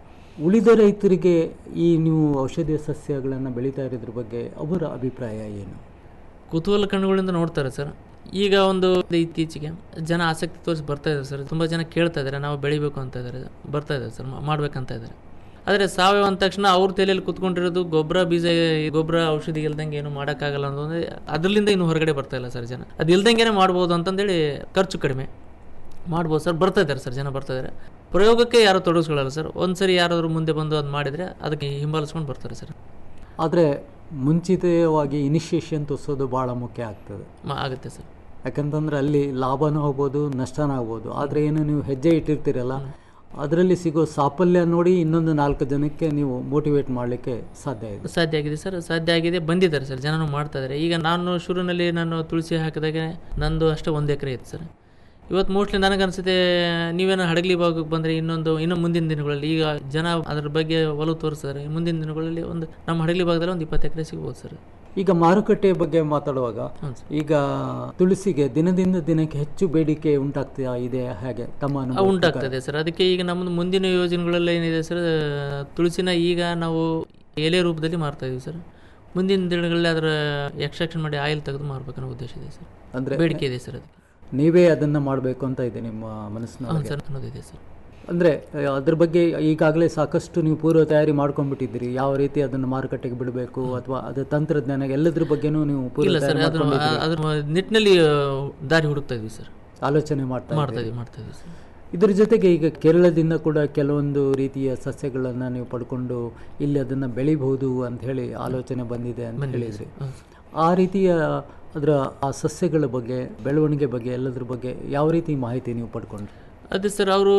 ಉಳಿದ ರೈತರಿಗೆ ಈ ನೀವು ಔಷಧೀಯ ಸಸ್ಯಗಳನ್ನು ಬೆಳೀತಾ ಇರೋದ್ರ ಬಗ್ಗೆ ಅವರ ಅಭಿಪ್ರಾಯ ಏನು ಕುತೂಹಲ ಕಣ್ಣುಗಳಿಂದ ನೋಡ್ತಾರೆ ಸರ್ ಈಗ ಒಂದು ಇತ್ತೀಚೆಗೆ ಜನ ಆಸಕ್ತಿ ತೋರಿಸಿ ಬರ್ತಾ ಇದ್ದಾರೆ ಸರ್ ತುಂಬ ಜನ ಕೇಳ್ತಾ ಇದ್ದಾರೆ ನಾವು ಬೆಳಿಬೇಕು ಅಂತ ಇದ್ದಾರೆ ಬರ್ತಾ ಇದ್ದಾರೆ ಸರ್ ಮಾ- ಮಾಡ್ಬೇಕಂತ ಇದ್ದಾರೆ ಆದರೆ ಸಾವಯವ ಅಂದ ತಕ್ಷಣ ಅವ್ರ ತಲೆಯಲ್ಲಿ ಕುತ್ಕೊಂಡಿರೋದು ಗೊಬ್ಬರ ಬೀಜ ಗೊಬ್ಬರ ಔಷಧಿ ಇಲ್ದಂಗೆ ಏನು ಮಾಡೋಕ್ಕಾಗಲ್ಲ ಅನ್ನೋದು ಅದರಿಂದ ಇನ್ನು ಹೊರಗಡೆ ಬರ್ತಾ ಇಲ್ಲ ಸರ್ ಜನ ಅದು ಇಲ್ದಂಗೆ ಮಾಡ್ಬೋದು ಅಂತಂದೇಳಿ ಖರ್ಚು ಕಡಿಮೆ ಮಾಡ್ಬೋದು ಸರ್ ಬರ್ತಾ ಇದ್ದಾರೆ ಸರ್ ಜನ ಬರ್ತಾ ಇದ್ದಾರೆ ಪ್ರಯೋಗಕ್ಕೆ ಯಾರು ತೊಡಗಿಸ್ಕೊಳ್ಳಲ್ಲ ಸರ್ ಒಂದ್ಸರಿ ಯಾರಾದರೂ ಮುಂದೆ ಬಂದು ಅದು ಮಾಡಿದರೆ ಅದಕ್ಕೆ ಹಿಂಬಾಲಿಸ್ಕೊಂಡು ಬರ್ತಾರೆ ಸರ್ ಆದರೆ ಮುಂಚಿತವಾಗಿ ಇನಿಷಿಯೇಷನ್ ತೋರಿಸೋದು ಭಾಳ ಮುಖ್ಯ ಆಗ್ತದೆ ಮ- ಆಗುತ್ತೆ ಸರ್ ಯಾಕಂತಂದ್ರೆ ಅಲ್ಲಿ ಲಾಭನೂ ಆಗ್ಬೋದು ನಷ್ಟನೂ ಆಗ್ಬೋದು ಆದರೆ ಏನು ನೀವು ಹೆಜ್ಜೆ ಇಟ್ಟಿರ್ತೀರಲ್ಲ ಅದರಲ್ಲಿ ಸಿಗೋ ಸಾಫಲ್ಯ ನೋಡಿ ಇನ್ನೊಂದು ನಾಲ್ಕು ಜನಕ್ಕೆ ನೀವು ಮೋಟಿವೇಟ್ ಮಾಡಲಿಕ್ಕೆ ಸಾಧ್ಯ ಇದೆ ಸಾಧ್ಯ ಆಗಿದೆ ಸರ್ ಸಾಧ್ಯ ಆಗಿದೆ ಬಂದಿದ್ದಾರೆ ಸರ್ ಜನನು ಮಾಡ್ತಾ ಇದ್ದಾರೆ ಈಗ ನಾನು ಶುರುವಿನಲ್ಲಿ ನಾನು ತುಳಸಿ ಹಾಕಿದಾಗ ನಂದು ಅಷ್ಟೇ ಒಂದು ಎಕರೆ ಇತ್ತು ಸರ್ ಇವತ್ತು ಮೋಸ್ಟ್ಲಿ ನನಗನ್ಸುತ್ತೆ ನೀವೇನೋ ಹಡಗಲಿ ಭಾಗಕ್ಕೆ ಬಂದರೆ ಇನ್ನೊಂದು ಇನ್ನು ಮುಂದಿನ ದಿನಗಳಲ್ಲಿ ಈಗ ಜನ ಅದ್ರ ಬಗ್ಗೆ ಒಲವು ತೋರಿಸ್ತಾರೆ ಮುಂದಿನ ದಿನಗಳಲ್ಲಿ ಒಂದು ನಮ್ಮ ಹಡಗಲಿ ಭಾಗದಲ್ಲಿ ಒಂದು ಇಪ್ಪತ್ತು ಎಕರೆ ಸಿಗ್ಬೋದು ಸರ್ ಈಗ ಮಾರುಕಟ್ಟೆ ಬಗ್ಗೆ ಮಾತಾಡುವಾಗ ಈಗ ತುಳಸಿಗೆ ದಿನದಿಂದ ದಿನಕ್ಕೆ ಹೆಚ್ಚು ಬೇಡಿಕೆ ಉಂಟಾಗ್ತಾ ಇದೆ ಹಾಗೆ ತಮ್ಮ ಆ, ಅನುಭವದ ಉಂಟಾಗ್ತದೆ ಸರ್ ಅದಕ್ಕೆ ಈಗ ನಮ್ಮದು ಮುಂದಿನ ಯೋಜನೆಗಳಲ್ಲಿ ಏನಿದೆ ಸರ್ ತುಳಸಿನ ಈಗ ನಾವು ಎಲೆ ರೂಪದಲ್ಲಿ ಮಾರ್ತಾ ಇದೀವಿ ಸರ್ ಮುಂದಿನ ದಿನಗಳಲ್ಲಿ ಅದರ ಎಕ್ಸ್ಟ್ರಾಕ್ಷನ್ ಮಾಡಿ ಆಯಿಲ್ ತೆಗೆದು ಮಾರ್ಬೇಕನ್ನೋ ಉದ್ದೇಶ ಇದೆ ಸರ್ ಅಂದ್ರೆ ಬೇಡಿಕೆ ಇದೆ ಸರ್ ಅದಕ್ಕೆ ನೀವೇ ಅದನ್ನ ಮಾಡಬೇಕು ಅಂತ ಇದೆ ನಿಮ್ಮ ಹೌದು ಮನಸ್ಸಿನೊಳಗೆ ಸರ್ ಅನ್ನೋದಿದೆ ಸರ್ ಅಂದ್ರೆ ಆ, ಅದ್ರ ಬಗ್ಗೆ ಈಗಾಗಲೇ ಸಾಕಷ್ಟು ನೀವು ಪೂರ್ವ ತಯಾರಿ ಮಾಡ್ಕೊಂಡ್ಬಿಟ್ಟಿದ್ದೀರಿ ಯಾವ ರೀತಿ ಅದನ್ನ ಮಾರುಕಟ್ಟೆಗೆ ಬಿಡಬೇಕು ಅಥವಾ ಅದು ತಂತ್ರಜ್ಞಾನ ಎಲ್ಲದ್ರ ಬಗ್ಗೆನೂ ನೀವು ಪೂರ್ವ ಇಲ್ಲ ಸರ್ ತಯಾರಿ ಅದ್ರ ಮಾಡ್ಕೊಂಡಿದ್ದೀರಿ. ಅದ್ರ ನಿಟ್ಟಿನಲ್ಲಿ ಆ, ದಾರಿ ಹುಡುಕ್ತಾ ಇದೀವಿ ಸರ್ ಆಲೋಚನೆ ಮಾಡ್ತಾ ಮಾಡ್ತಾ ಇದ್ದೀರಿ. ಇದೀವಿ ಮಾಡ್ತಾ ಇದೀವಿ ಸರ್ ಇದ್ರ ಜೊತೆಗೆ ಈಗ ಕೇರಳದಿಂದ ಕೂಡ ಕೆಲವೊಂದು ರೀತಿಯ ಸಸ್ಯಗಳನ್ನು ನೀವು ಪಡ್ಕೊಂಡು ಇಲ್ಲಿ ಅದನ್ನ ಬೆಳಿಬಹುದು ಅಂತ ಹೇಳಿ ಆಲೋಚನೆ ಬಂದಿದೆ ಅಂತ ಹೇಳಿದ್ರಿ ಆ ರೀತಿಯ ಅದರ ಆ ಸಸ್ಯಗಳ ಬಗ್ಗೆ ಬೆಳವಣಿಗೆ ಬಗ್ಗೆ ಎಲ್ಲದ್ರ ಬಗ್ಗೆ ಯಾವ ರೀತಿ ಮಾಹಿತಿ ನೀವು ಪಡ್ಕೊಂಡ್ರಿ ಅದೇ ಸರ್ ಅವರು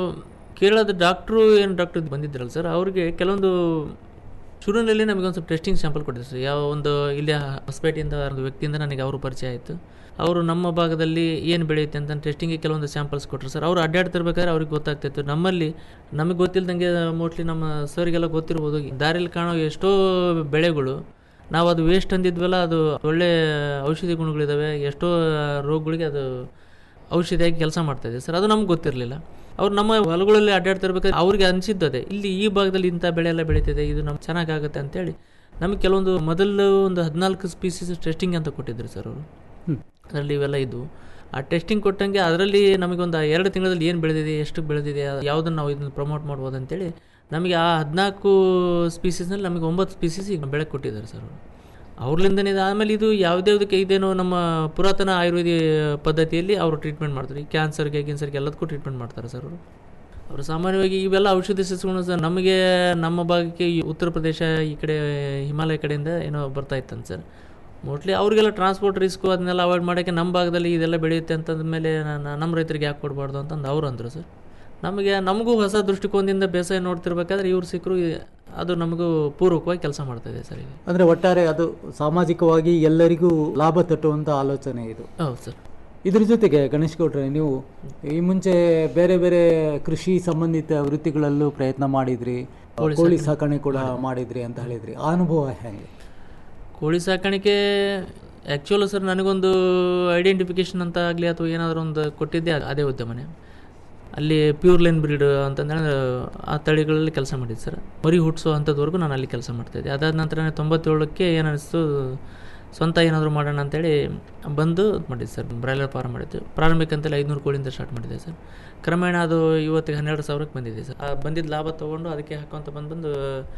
ಕೇರಳದ ಡಾಕ್ಟ್ರು ಏನು ಡಾಕ್ಟರ್ ಬಂದಿದ್ರಲ್ಲ ಸರ್ ಅವ್ರಿಗೆ ಕೆಲವೊಂದು ಶುರುವಿನಲ್ಲಿ ನಮಗೆ ಒಂದು ಸ್ವಲ್ಪ ಟೆಸ್ಟಿಂಗ್ ಸ್ಯಾಂಪಲ್ ಕೊಟ್ಟಿದ್ರು ಸರ್ ಯಾವ ಒಂದು ಇಲ್ಲಿ ಹೊಸಪೇಟೆಯಿಂದ ಒಂದು ವ್ಯಕ್ತಿಯಿಂದ ನನಗೆ ಅವರು ಪರಿಚಯ ಆಯಿತು ಅವರು ನಮ್ಮ ಭಾಗದಲ್ಲಿ ಏನು ಬೆಳೆಯುತ್ತೆ ಅಂತ ಟೆಸ್ಟಿಂಗ್ಗೆ ಕೆಲವೊಂದು ಸ್ಯಾಂಪಲ್ಸ್ ಕೊಟ್ಟರು ಸರ್ ಅವರು ಅಡ್ಡಾಡ್ತಿರ್ಬೇಕಾದ್ರೆ ಅವ್ರಿಗೆ ಗೊತ್ತಾಗ್ತಿತ್ತು ನಮ್ಮಲ್ಲಿ ನಮಗೆ ಗೊತ್ತಿಲ್ದಂಗೆ ಮೋಸ್ಟ್ಲಿ ನಮ್ಮ ಸರ್ಗೆಲ್ಲ ಗೊತ್ತಿರ್ಬೋದು ದಾರಿಯಲ್ಲಿ ಕಾಣೋ ಎಷ್ಟೋ ಬೆಳೆಗಳು ನಾವು ಅದು ವೇಸ್ಟ್ ಅಂದಿದ್ವಲ್ಲ ಅದು ಒಳ್ಳೆ ಔಷಧಿ ಗುಣಗಳಿದ್ದಾವೆ ಎಷ್ಟೋ ರೋಗಗಳಿಗೆ ಅದು ಔಷಧಿಯಾಗಿ ಕೆಲಸ ಮಾಡ್ತಾ ಇದೆ ಸರ್ ಅದು ನಮ್ಗೆ ಗೊತ್ತಿರಲಿಲ್ಲ ಅವ್ರು ನಮ್ಮ ಹೊಲಗಳಲ್ಲಿ ಅಡ್ಡಾಡ್ತಿರ್ಬೇಕಾದ್ರೆ ಅವ್ರಿಗೆ ಅನಿಸಿದ್ದು ಅದೇ ಇಲ್ಲಿ ಈ ಭಾಗದಲ್ಲಿ ಇಂಥ ಬೆಳೆ ಎಲ್ಲ ಬೆಳೀತಿದೆ ಇದು ನಮ್ಗೆ ಚೆನ್ನಾಗಾಗುತ್ತೆ ಅಂತೇಳಿ ನಮಗೆ ಕೆಲವೊಂದು ಮೊದಲು ಒಂದು ಹದಿನಾಲ್ಕು ಸ್ಪೀಸೀಸ್ ಟೆಸ್ಟಿಂಗ್ ಅಂತ ಕೊಟ್ಟಿದ್ರು ಸರ್ ಅವರು ಅದರಲ್ಲಿ ಇವೆಲ್ಲ ಇದ್ವು ಆ ಟೆಸ್ಟಿಂಗ್ ಕೊಟ್ಟಂಗೆ ಅದರಲ್ಲಿ ನಮಗೊಂದು ಆ ಎರಡು ತಿಂಗಳಲ್ಲಿ ಏನು ಬೆಳೆದಿದೆ ಎಷ್ಟು ಬೆಳೆದಿದೆ ಯಾವುದನ್ನು ನಾವು ಇದನ್ನು ಪ್ರಮೋಟ್ ಮಾಡ್ಬೋದು ಅಂತೇಳಿ ನಮಗೆ ಆ ಹದಿನಾಲ್ಕು ಸ್ಪೀಸೀಸ್ನಲ್ಲಿ ನಮಗೆ ಒಂಬತ್ತು ಸ್ಪೀಸೀಸ್ ಈಗ ಬೆಳೆ ಕೊಟ್ಟಿದ್ದಾರೆ ಸರ್ ಅವರು ಅವ್ರಲಿಂದನೇ ಇದು ಆಮೇಲೆ ಇದು ಯಾವುದ್ಯಾವುದಕ್ಕೆ ಇದೇನೋ ನಮ್ಮ ಪುರಾತನ ಆಯುರ್ವೇದ ಪದ್ಧತಿಯಲ್ಲಿ ಅವರು ಟ್ರೀಟ್ಮೆಂಟ್ ಮಾಡ್ತಾರೆ ಕ್ಯಾನ್ಸರ್ಗೆ ಗಿನ್ಸರ್ಗೆ ಎಲ್ಲದಕ್ಕೂ ಟ್ರೀಟ್ಮೆಂಟ್ ಮಾಡ್ತಾರೆ ಸರ್ ಅವರು ಅವರು ಸಾಮಾನ್ಯವಾಗಿ ಇವೆಲ್ಲ ಔಷಧಿ ಸಸ್ಯಗಳು ಸರ್ ನಮಗೆ ನಮ್ಮ ಭಾಗಕ್ಕೆ ಈ ಉತ್ತರ ಪ್ರದೇಶ ಈ ಕಡೆ ಹಿಮಾಲಯ ಕಡೆಯಿಂದ ಏನೋ ಬರ್ತಾ ಇತ್ತಂತ ಸರ್ ಮೋಸ್ಟ್ಲಿ ಅವರಿಗೆಲ್ಲ ಟ್ರಾನ್ಸ್ಪೋರ್ಟ್ ರಿಸ್ಕು ಅದನ್ನೆಲ್ಲ ಅವಾಯ್ಡ್ ಮಾಡೋಕ್ಕೆ ನಮ್ಮ ಭಾಗದಲ್ಲಿ ಇದೆಲ್ಲ ಬೆಳೆಯುತ್ತೆ ಅಂತಂದ ಮೇಲೆ ನಾನು ನಮ್ಮ ರೈತರಿಗೆ ಯಾಕೆ ಕೊಡಬಾರ್ದು ಅಂತಂದು ಅವರು ಅಂದರು ಸರ್ ನಮಗೆ ನಮಗೂ ಹೊಸ ದೃಷ್ಟಿಕೋನದಿಂದ ಬೇಸಾಯ ನೋಡ್ತಿರ್ಬೇಕಾದ್ರೆ ಇವ್ರು ಸಿಕ್ಕರು ಅದು ನಮಗೂ ಪೂರ್ವಕವಾಗಿ ಕೆಲಸ ಮಾಡ್ತಾ ಇದೆ ಸರ್ ಈಗ ಅಂದ್ರೆ ಒಟ್ಟಾರೆ ಅದು ಸಾಮಾಜಿಕವಾಗಿ ಎಲ್ಲರಿಗೂ ಲಾಭ ತಟ್ಟುವಂತ ಆಲೋಚನೆ ಇದು ಹೌದು ಸರ್ ಇದ್ರ ಜೊತೆಗೆ ಗಣೇಶ್ ಗೌಡ್ರೆ ನೀವು ಈ ಮುಂಚೆ ಬೇರೆ ಬೇರೆ ಕೃಷಿ ಸಂಬಂಧಿತ ವೃತ್ತಿಗಳಲ್ಲೂ ಪ್ರಯತ್ನ ಮಾಡಿದ್ರಿ ಕೋಳಿ ಕೋಳಿ ಸಾಕಣೆ ಸಾಕಣೆ ಕೂಡ ಮಾಡಿದ್ರಿ ಅಂತ ಹೇಳಿದ್ರಿ ಆ ಅನುಭವ ಹೇಗೆ ಕೋಳಿ ಸಾಕಾಣಿಕೆ ಆ್ಯಕ್ಚುಲ್ ಸರ್ ನನಗೊಂದು ಐಡೆಂಟಿಫಿಕೇಷನ್ ಅಂತ ಆಗಲಿ ಅಥವಾ ಏನಾದರೂ ಒಂದು ಕೊಟ್ಟಿದ್ದೆ ಅದ್- ಅದೇ ಉದ್ಯಮನೇ ಅಲ್ಲಿ ಪ್ಯೂರ್ ಲೈನ್ ಬ್ರೀಡ್ ಅಂತಂದ್ರೆ ಆ ತಳಿಗಳಲ್ಲಿ ಕೆಲಸ ಮಾಡಿದ್ದೆ ಸರ್ ಮರಿ ಹುಟ್ಟಿಸೋ ಅಂಥದ್ವರೆಗೂ ನಾನು ಅಲ್ಲಿ ಕೆಲಸ ಮಾಡ್ತಾಯಿದ್ದೆ ಅದಾದ ನಂತರ ತೊಂಬತ್ತೇಳಕ್ಕೆ ಏನಿಸ್ತು ಸ್ವಂತ ಏನಾದರೂ ಮಾಡೋಣ ಅಂತೇಳಿ ಬಂದು ಮಾಡಿದ್ದೆ ಸರ್ ಬ್ರಾಯ್ಲರ್ ಫಾರ್ಮ್ ಮಾಡಿದ್ದು ಪ್ರಾರಂಭಿಕ ಅಂತೇಳಿ ಐದುನೂರು ಕೋಳಿಯಿಂದ ಸ್ಟಾರ್ಟ್ ಮಾಡಿದ್ದೆ ಸರ್ ಕ್ರಮೇಣ ಅದು ಇವತ್ತಿಗೆ ಹನ್ನೆರಡು ಸಾವಿರಕ್ಕೆ ಬಂದಿದೆ ಸರ್ ಆ ಬಂದಿದ್ದ ಲಾಭ ತೊಗೊಂಡು ಅದಕ್ಕೆ ಹಾಕೋಂತ ಬಂದು ಬಂದು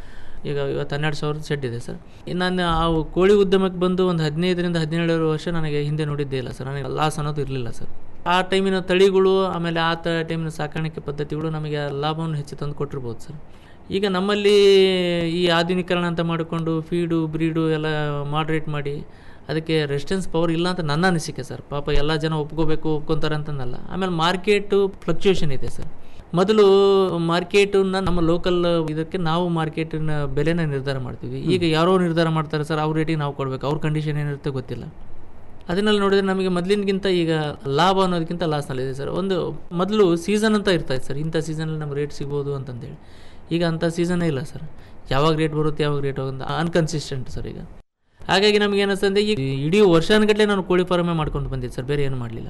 ಈಗ ಇವತ್ತು ಹನ್ನೆರಡು ಸಾವಿರದ ಸೆಟ್ ಇದೆ ಸರ್ ಇನ್ನು ನಾನು ಆ ಕೋಳಿ ಉದ್ಯಮಕ್ಕೆ ಬಂದು ಒಂದು ಹದಿನೈದರಿಂದ ಹದಿನೇಳು ವರ್ಷ ನನಗೆ ಹಿಂದೆ ನೋಡಿದ್ದೇ ಇಲ್ಲ ಸರ್ ನನಗೆ ಲಾಸ್ ಅನ್ನೋದು ಇರಲಿಲ್ಲ ಸರ್ ಆ ಟೈಮಿನ ತಳಿಗಳು ಆಮೇಲೆ ಆ ತ ಟೈಮಿನ ಸಾಕಾಣಿಕೆ ಪದ್ಧತಿಗಳು ನಮಗೆ ಆ ಲಾಭವನ್ನು ಹೆಚ್ಚು ತಂದು ಕೊಟ್ಟಿರ್ಬೋದು ಸರ್ ಈಗ ನಮ್ಮಲ್ಲಿ ಈ ಆಧುನೀಕರಣ ಅಂತ ಮಾಡಿಕೊಂಡು ಫೀಡು ಬ್ರೀಡು ಎಲ್ಲ ಮಾಡ್ರೇಟ್ ಮಾಡಿ ಅದಕ್ಕೆ ರೆಸಿಸ್ಟೆನ್ಸ್ ಪವರ್ ಇಲ್ಲ ಅಂತ ನನ್ನ ಅನಿಸಿಕೆ ಸರ್ ಪಾಪ ಎಲ್ಲ ಜನ ಒಪ್ಕೋಬೇಕು ಒಪ್ಕೊತಾರೆ ಅಂತಂದಲ್ಲ ಆಮೇಲೆ ಮಾರ್ಕೆಟು ಫ್ಲಕ್ಚುಯೇಷನ್ ಇದೆ ಸರ್ ಮೊದಲು ಮಾರ್ಕೆಟನ್ನ ನಮ್ಮ ಲೋಕಲ್ ಇದಕ್ಕೆ ನಾವು ಮಾರ್ಕೆಟಿನ ಬೆಲೆನ ನಿರ್ಧಾರ ಮಾಡ್ತೀವಿ ಈಗ ಯಾರೋ ನಿರ್ಧಾರ ಮಾಡ್ತಾರೆ ಸರ್ ಅವ್ರ ರೇಟಿಗೆ ನಾವು ಕೊಡಬೇಕು ಅವ್ರ ಕಂಡೀಷನ್ ಏನಿರುತ್ತೆ ಗೊತ್ತಿಲ್ಲ ಅದನ್ನೆಲ್ಲ ನೋಡಿದ್ರೆ ನಮಗೆ ಮೊದಲಿನಗಿಂತ ಈಗ ಲಾಭ ಅನ್ನೋದಕ್ಕಿಂತ ಲಾಸ್ನಲ್ಲಿದೆ ಸರ್ ಒಂದು ಮೊದಲು ಸೀಸನ್ ಅಂತ ಇರ್ತಾ ಇತ್ತು ಸರ್ ಇಂಥ ಸೀಸನಲ್ಲಿ ನಮ್ಗೆ ರೇಟ್ ಸಿಗ್ಬೋದು ಅಂತಂದೇಳಿ ಈಗ ಅಂಥ ಸೀಸನ್ನೇ ಇಲ್ಲ ಸರ್ ಯಾವಾಗ ರೇಟ್ ಬರುತ್ತೆ ಯಾವಾಗ ರೇಟ್ ಹೋಗುತ್ತೆ ಅನ್ಕನ್ಸಿಸ್ಟೆಂಟ್ ಸರ್ ಈಗ ಹಾಗಾಗಿ ನಮಗೆ ಏನಿಸ್ತಂದ್ರೆ ಈಗ ಇಡೀ ವರ್ಷಾನುಗಟ್ಟಲೆ ನಾನು ಕೋಳಿ ಫಾರ್ಮೇ ಮಾಡ್ಕೊಂಡು ಬಂದಿದ್ದೆ ಸರ್ ಬೇರೆ ಏನು ಮಾಡಲಿಲ್ಲ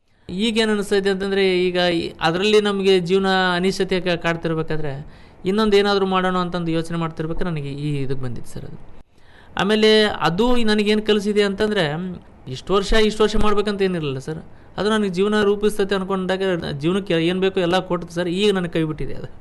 ಈಗ ಏನು ಅನಿಸ್ತಾ ಇದೆ ಅಂತಂದರೆ ಈಗ ಅದರಲ್ಲಿ ನಮಗೆ ಜೀವನ ಅನಿಶ್ಚಿತೆ ಕಾ- ಕಾಡ್ತಿರ್ಬೇಕಾದ್ರೆ ಇನ್ನೊಂದು ಏನಾದರೂ ಮಾಡೋಣ ಅಂತಂದು ಯೋಚನೆ ಮಾಡ್ತಿರ್ಬೇಕಾದ್ರೆ ನನಗೆ ಈ ಇದಕ್ಕೆ ಬಂದಿತ್ತು ಸರ್ ಅದು ಆಮೇಲೆ ಅದು ನನಗೇನು ಕಲಿಸಿದೆ ಅಂತಂದರೆ ಇಷ್ಟು ವರ್ಷ ಇಷ್ಟು ವರ್ಷ ಮಾಡ್ಬೇಕಂತ ಏನಿರಲಿಲ್ಲ ಸರ್ ಅದು ನನಗೆ ಜೀವನ ರೂಪಿಸ್ತೈತೆ ಅಂದ್ಕೊಂಡಾಗ ಜೀವನಕ್ಕೆ ಏನು ಬೇಕೋ ಎಲ್ಲ ಕೊಡ್ತು ಸರ್ ಈಗ ನನಗೆ ಕೈ ಬಿಟ್ಟಿದೆ ಅದು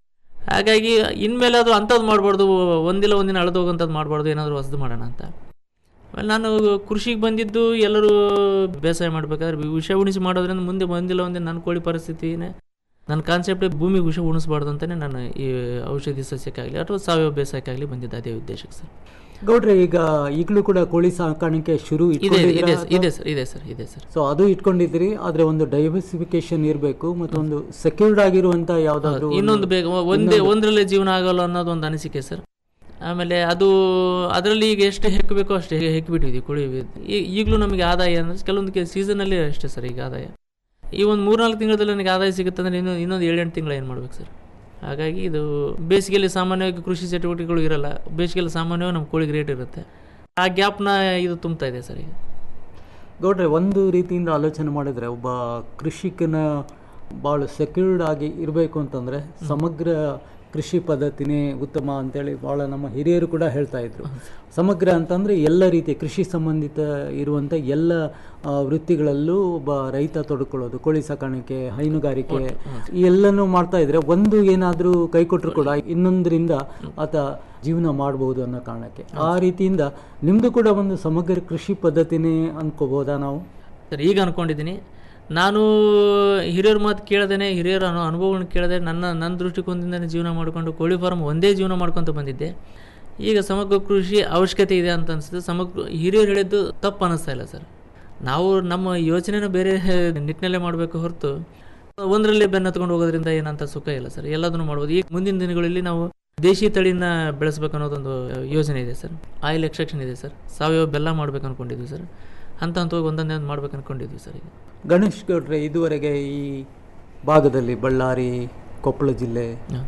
ಹಾಗಾಗಿ ಇನ್ಮೇಲೆ ಅದು ಅಂಥದ್ದು ಮಾಡಬಾರ್ದು ಒಂದಿಲ್ಲ ಒಂದಿನ ಅಳೆದು ಹೋಗೋಂಥದ್ದು ಮಾಡಬಾರ್ದು ಏನಾದರೂ ಹೊಸದು ಮಾಡೋಣ ಅಂತ ಆಮೇಲೆ ನಾನು ಕೃಷಿಗೆ ಬಂದಿದ್ದು ಎಲ್ಲರೂ ಬೇಸಾಯ ಮಾಡಬೇಕಾದ್ರೆ ವಿಷ ಉಣಿಸಿ ಮಾಡೋದ್ರಿಂದ ಮುಂದೆ ಒಂದಿಲ್ಲ ಒಂದಿನ ನನ್ನ ಕೋಳಿ ಪರಿಸ್ಥಿತಿನೇ ನನ್ನ ಕಾನ್ಸೆಪ್ಟೇ ಭೂಮಿಗೆ ವಿಷ ಉಣಿಸ್ಬಾರ್ದು ಅಂತಲೇ ನಾನು ಈ ಔಷಧಿ ಸಸ್ಯಕ್ಕಾಗಲಿ ಅಥವಾ ಸಾವಯವ ಬೇಸಾಯಕ್ಕಾಗಲಿ ಬಂದಿದ್ದೆ ಅದೇ ಉದ್ದೇಶಕ್ಕೆ ಸರ್ ಗೌಡ್ರೆ ಈಗ ಈಗಲೂ ಕೂಡ ಕೋಳಿ ಸಾಕಾಣಿಕೆ ಶುರು ಇದೆ ಇದೆ ಇಟ್ಕೊಂಡಿದ್ದೀರಾ ಇದೆ ಸರ್ ಇದೆ ಸರ್ ಇದೆ ಸರ್ ಸೊ ಅದು ಇಟ್ಕೊಂಡಿದ್ದೀರಿ ಆದ್ರೆ ಒಂದು ಡೈವರ್ಸಿಫಿಕೇಶನ್ ಇರಬೇಕು ಮತ್ತು ಒಂದು ಸೆಕ್ಯೂರ್ಡ್ ಆಗಿರುವಂತ ಯಾವ್ದಾದ್ರು ಒಂದು- ಇನ್ನೊಂದು ಬೇಗ ಒಂದೇ ಇನ್ನೊಂದು- ಒಂದರಲ್ಲೇ ಜೀವನ ಆಗೋಲ್ಲ ಅನ್ನೋದು ಒಂದು ಅನಿಸಿಕೆ ಸರ್ ಆಮೇಲೆ ಅದು ಅದರಲ್ಲಿ ಈಗ ಎಷ್ಟು ಹೆಕ್ಕಬೇಕೋ ಅಷ್ಟೇ ಹೆಕ್ಕಿಬಿಟ್ಟಿದ್ವಿ ಕುಳಿ ಈಗಲೂ ನಮಗೆ ಆದಾಯ ಅಂದರೆ ಕೆಲವೊಂದು ಸೀಸನಲ್ಲಿ ಅಷ್ಟೇ ಸರ್ ಈಗ ಆದಾಯ ಈ ಒಂದು ಮೂರ್ನಾಲ್ಕು ತಿಂಗಳಲ್ಲಿ ನನಗೆ ಆದಾಯ ಸಿಗುತ್ತೆ ಅಂದರೆ ಇನ್ನೂ ಇನ್ನೊಂದು ಏಳೆಂಟು ತಿಂಗಳು ಏನು ಮಾಡ್ಬೇಕು ಸರ್ ಹಾಗಾಗಿ ಇದು ಬೇಸಿಗೆಯಲ್ಲಿ ಸಾಮಾನ್ಯವಾಗಿ ಕೃಷಿ ಚಟುವಟಿಕೆಗಳು ಇರಲ್ಲ ಬೇಸಿಗೆಯಲ್ಲಿ ಸಾಮಾನ್ಯವಾಗಿ ನಮ್ಮ ಕೋಳಿಗೆ ರೇಟ್ ಇರುತ್ತೆ ಆ ಗ್ಯಾಪ್ನ ಇದು ತುಂಬ್ತಾ ಇದೆ ಸರ್ ಈಗ ಗೌಡ್ರೆ ಒಂದು ರೀತಿಯಿಂದ ಆಲೋಚನೆ ಮಾಡಿದರೆ ಒಬ್ಬ ಕೃಷಿಕನ ಭಾಳ ಸೆಕ್ಯೂರ್ಡ್ ಆಗಿ ಇರಬೇಕು ಅಂತಂದರೆ ಸಮಗ್ರ ಕೃಷಿ ಪದ್ಧತಿನೇ ಉತ್ತಮ ಅಂತೇಳಿ ಭಾಳ ನಮ್ಮ ಹಿರಿಯರು ಕೂಡ ಹೇಳ್ತಾ ಇದ್ರು ಸಮಗ್ರ ಅಂತಂದರೆ ಎಲ್ಲ ರೀತಿಯ ಕೃಷಿ ಸಂಬಂಧಿತ ಇರುವಂಥ ಎಲ್ಲ ಆ, ವೃತ್ತಿಗಳಲ್ಲೂ ಒಬ್ಬ ರೈತ ತೊಡ್ಕೊಳ್ಳೋದು ಕೋಳಿ ಸಾಕಾಣಿಕೆ ಹೈನುಗಾರಿಕೆ ಈ ಎಲ್ಲನೂ ಮಾಡ್ತಾ ಇದ್ರೆ ಒಂದು ಏನಾದರೂ ಕೈ ಕೊಟ್ಟರು ಕೂಡ ಇನ್ನೊಂದರಿಂದ ಆತ ಜೀವನ ಮಾಡಬಹುದು ಅನ್ನೋ ಕಾರಣಕ್ಕೆ ಆ ರೀತಿಯಿಂದ ನಿಮ್ಮದು ಕೂಡ ಒಂದು ಸಮಗ್ರ ಕೃಷಿ ಪದ್ಧತಿನೇ ಅನ್ಕೋಬೋದಾ ನಾವು ಸರ್ ಈಗ ಅನ್ಕೊಂಡಿದ್ದೀನಿ ನಾನು ಹಿರಿಯರ ಮಾತು ಕೇಳದೇನೆ ಹಿರಿಯರ ಅನು ಅನುಭವಗಳನ್ನ ಕೇಳದೆ ನನ್ನ ನನ್ನ ದೃಷ್ಟಿಕೋನದಿಂದನೇ ಜೀವನ ಮಾಡಿಕೊಂಡು ಕೋಳಿ ಫಾರ್ಮ್ ಒಂದೇ ಜೀವನ ಮಾಡ್ಕೊತ ಬಂದಿದ್ದೆ ಈಗ ಸಮಗ್ರ ಕೃಷಿ ಅವಶ್ಯಕತೆ ಇದೆ ಅಂತ ಅನಿಸುತ್ತೆ ಸಮಗ್ರ ಹಿರಿಯರು ಹೇಳಿದ್ದು ತಪ್ಪು ಅನ್ನಿಸ್ತಾ ಇಲ್ಲ ಸರ್ ನಾವು ನಮ್ಮ ಯೋಚನೆನ ಬೇರೆ ನಿಟ್ಟಿನಲ್ಲೇ ಮಾಡಬೇಕು ಹೊರತು ಒಂದರಲ್ಲೇ ಬೆನ್ನತ್ಕೊಂಡು ಹೋಗೋದ್ರಿಂದ ಏನಂತ ಸುಖ ಇಲ್ಲ ಸರ್ ಎಲ್ಲದನ್ನು ಮಾಡ್ಬೋದು ಈಗ ಮುಂದಿನ ದಿನಗಳಲ್ಲಿ ನಾವು ದೇಶಿ ತಳಿನ ಬೆಳೆಸ್ಬೇಕು ಅನ್ನೋದೊಂದು ಯೋಜನೆ ಇದೆ ಸರ್ ಆಯಿಲ್ ಎಕ್ಸ್ಟ್ರಾಕ್ಷನ್ ಇದೆ ಸರ್ ಸಾವಯವ ಬೆಲ್ಲ ಮಾಡ್ಬೇಕು ಅನ್ಕೊಂಡಿದ್ವಿ ಸರ್ ಹಂತ ಹಂತವಾಗಿ ಒಂದೊಂದೇ ಒಂದು ಮಾಡ್ಬೇಕು ಅನ್ಕೊಂಡಿದ್ವಿ ಸರ್ ಈಗ ಗಣೇಶ್ ಗೌಡ್ರೆ ಇದುವರೆಗೆ ಈ ಭಾಗದಲ್ಲಿ ಬಳ್ಳಾರಿ ಕೊಪ್ಪಳ ಜಿಲ್ಲೆ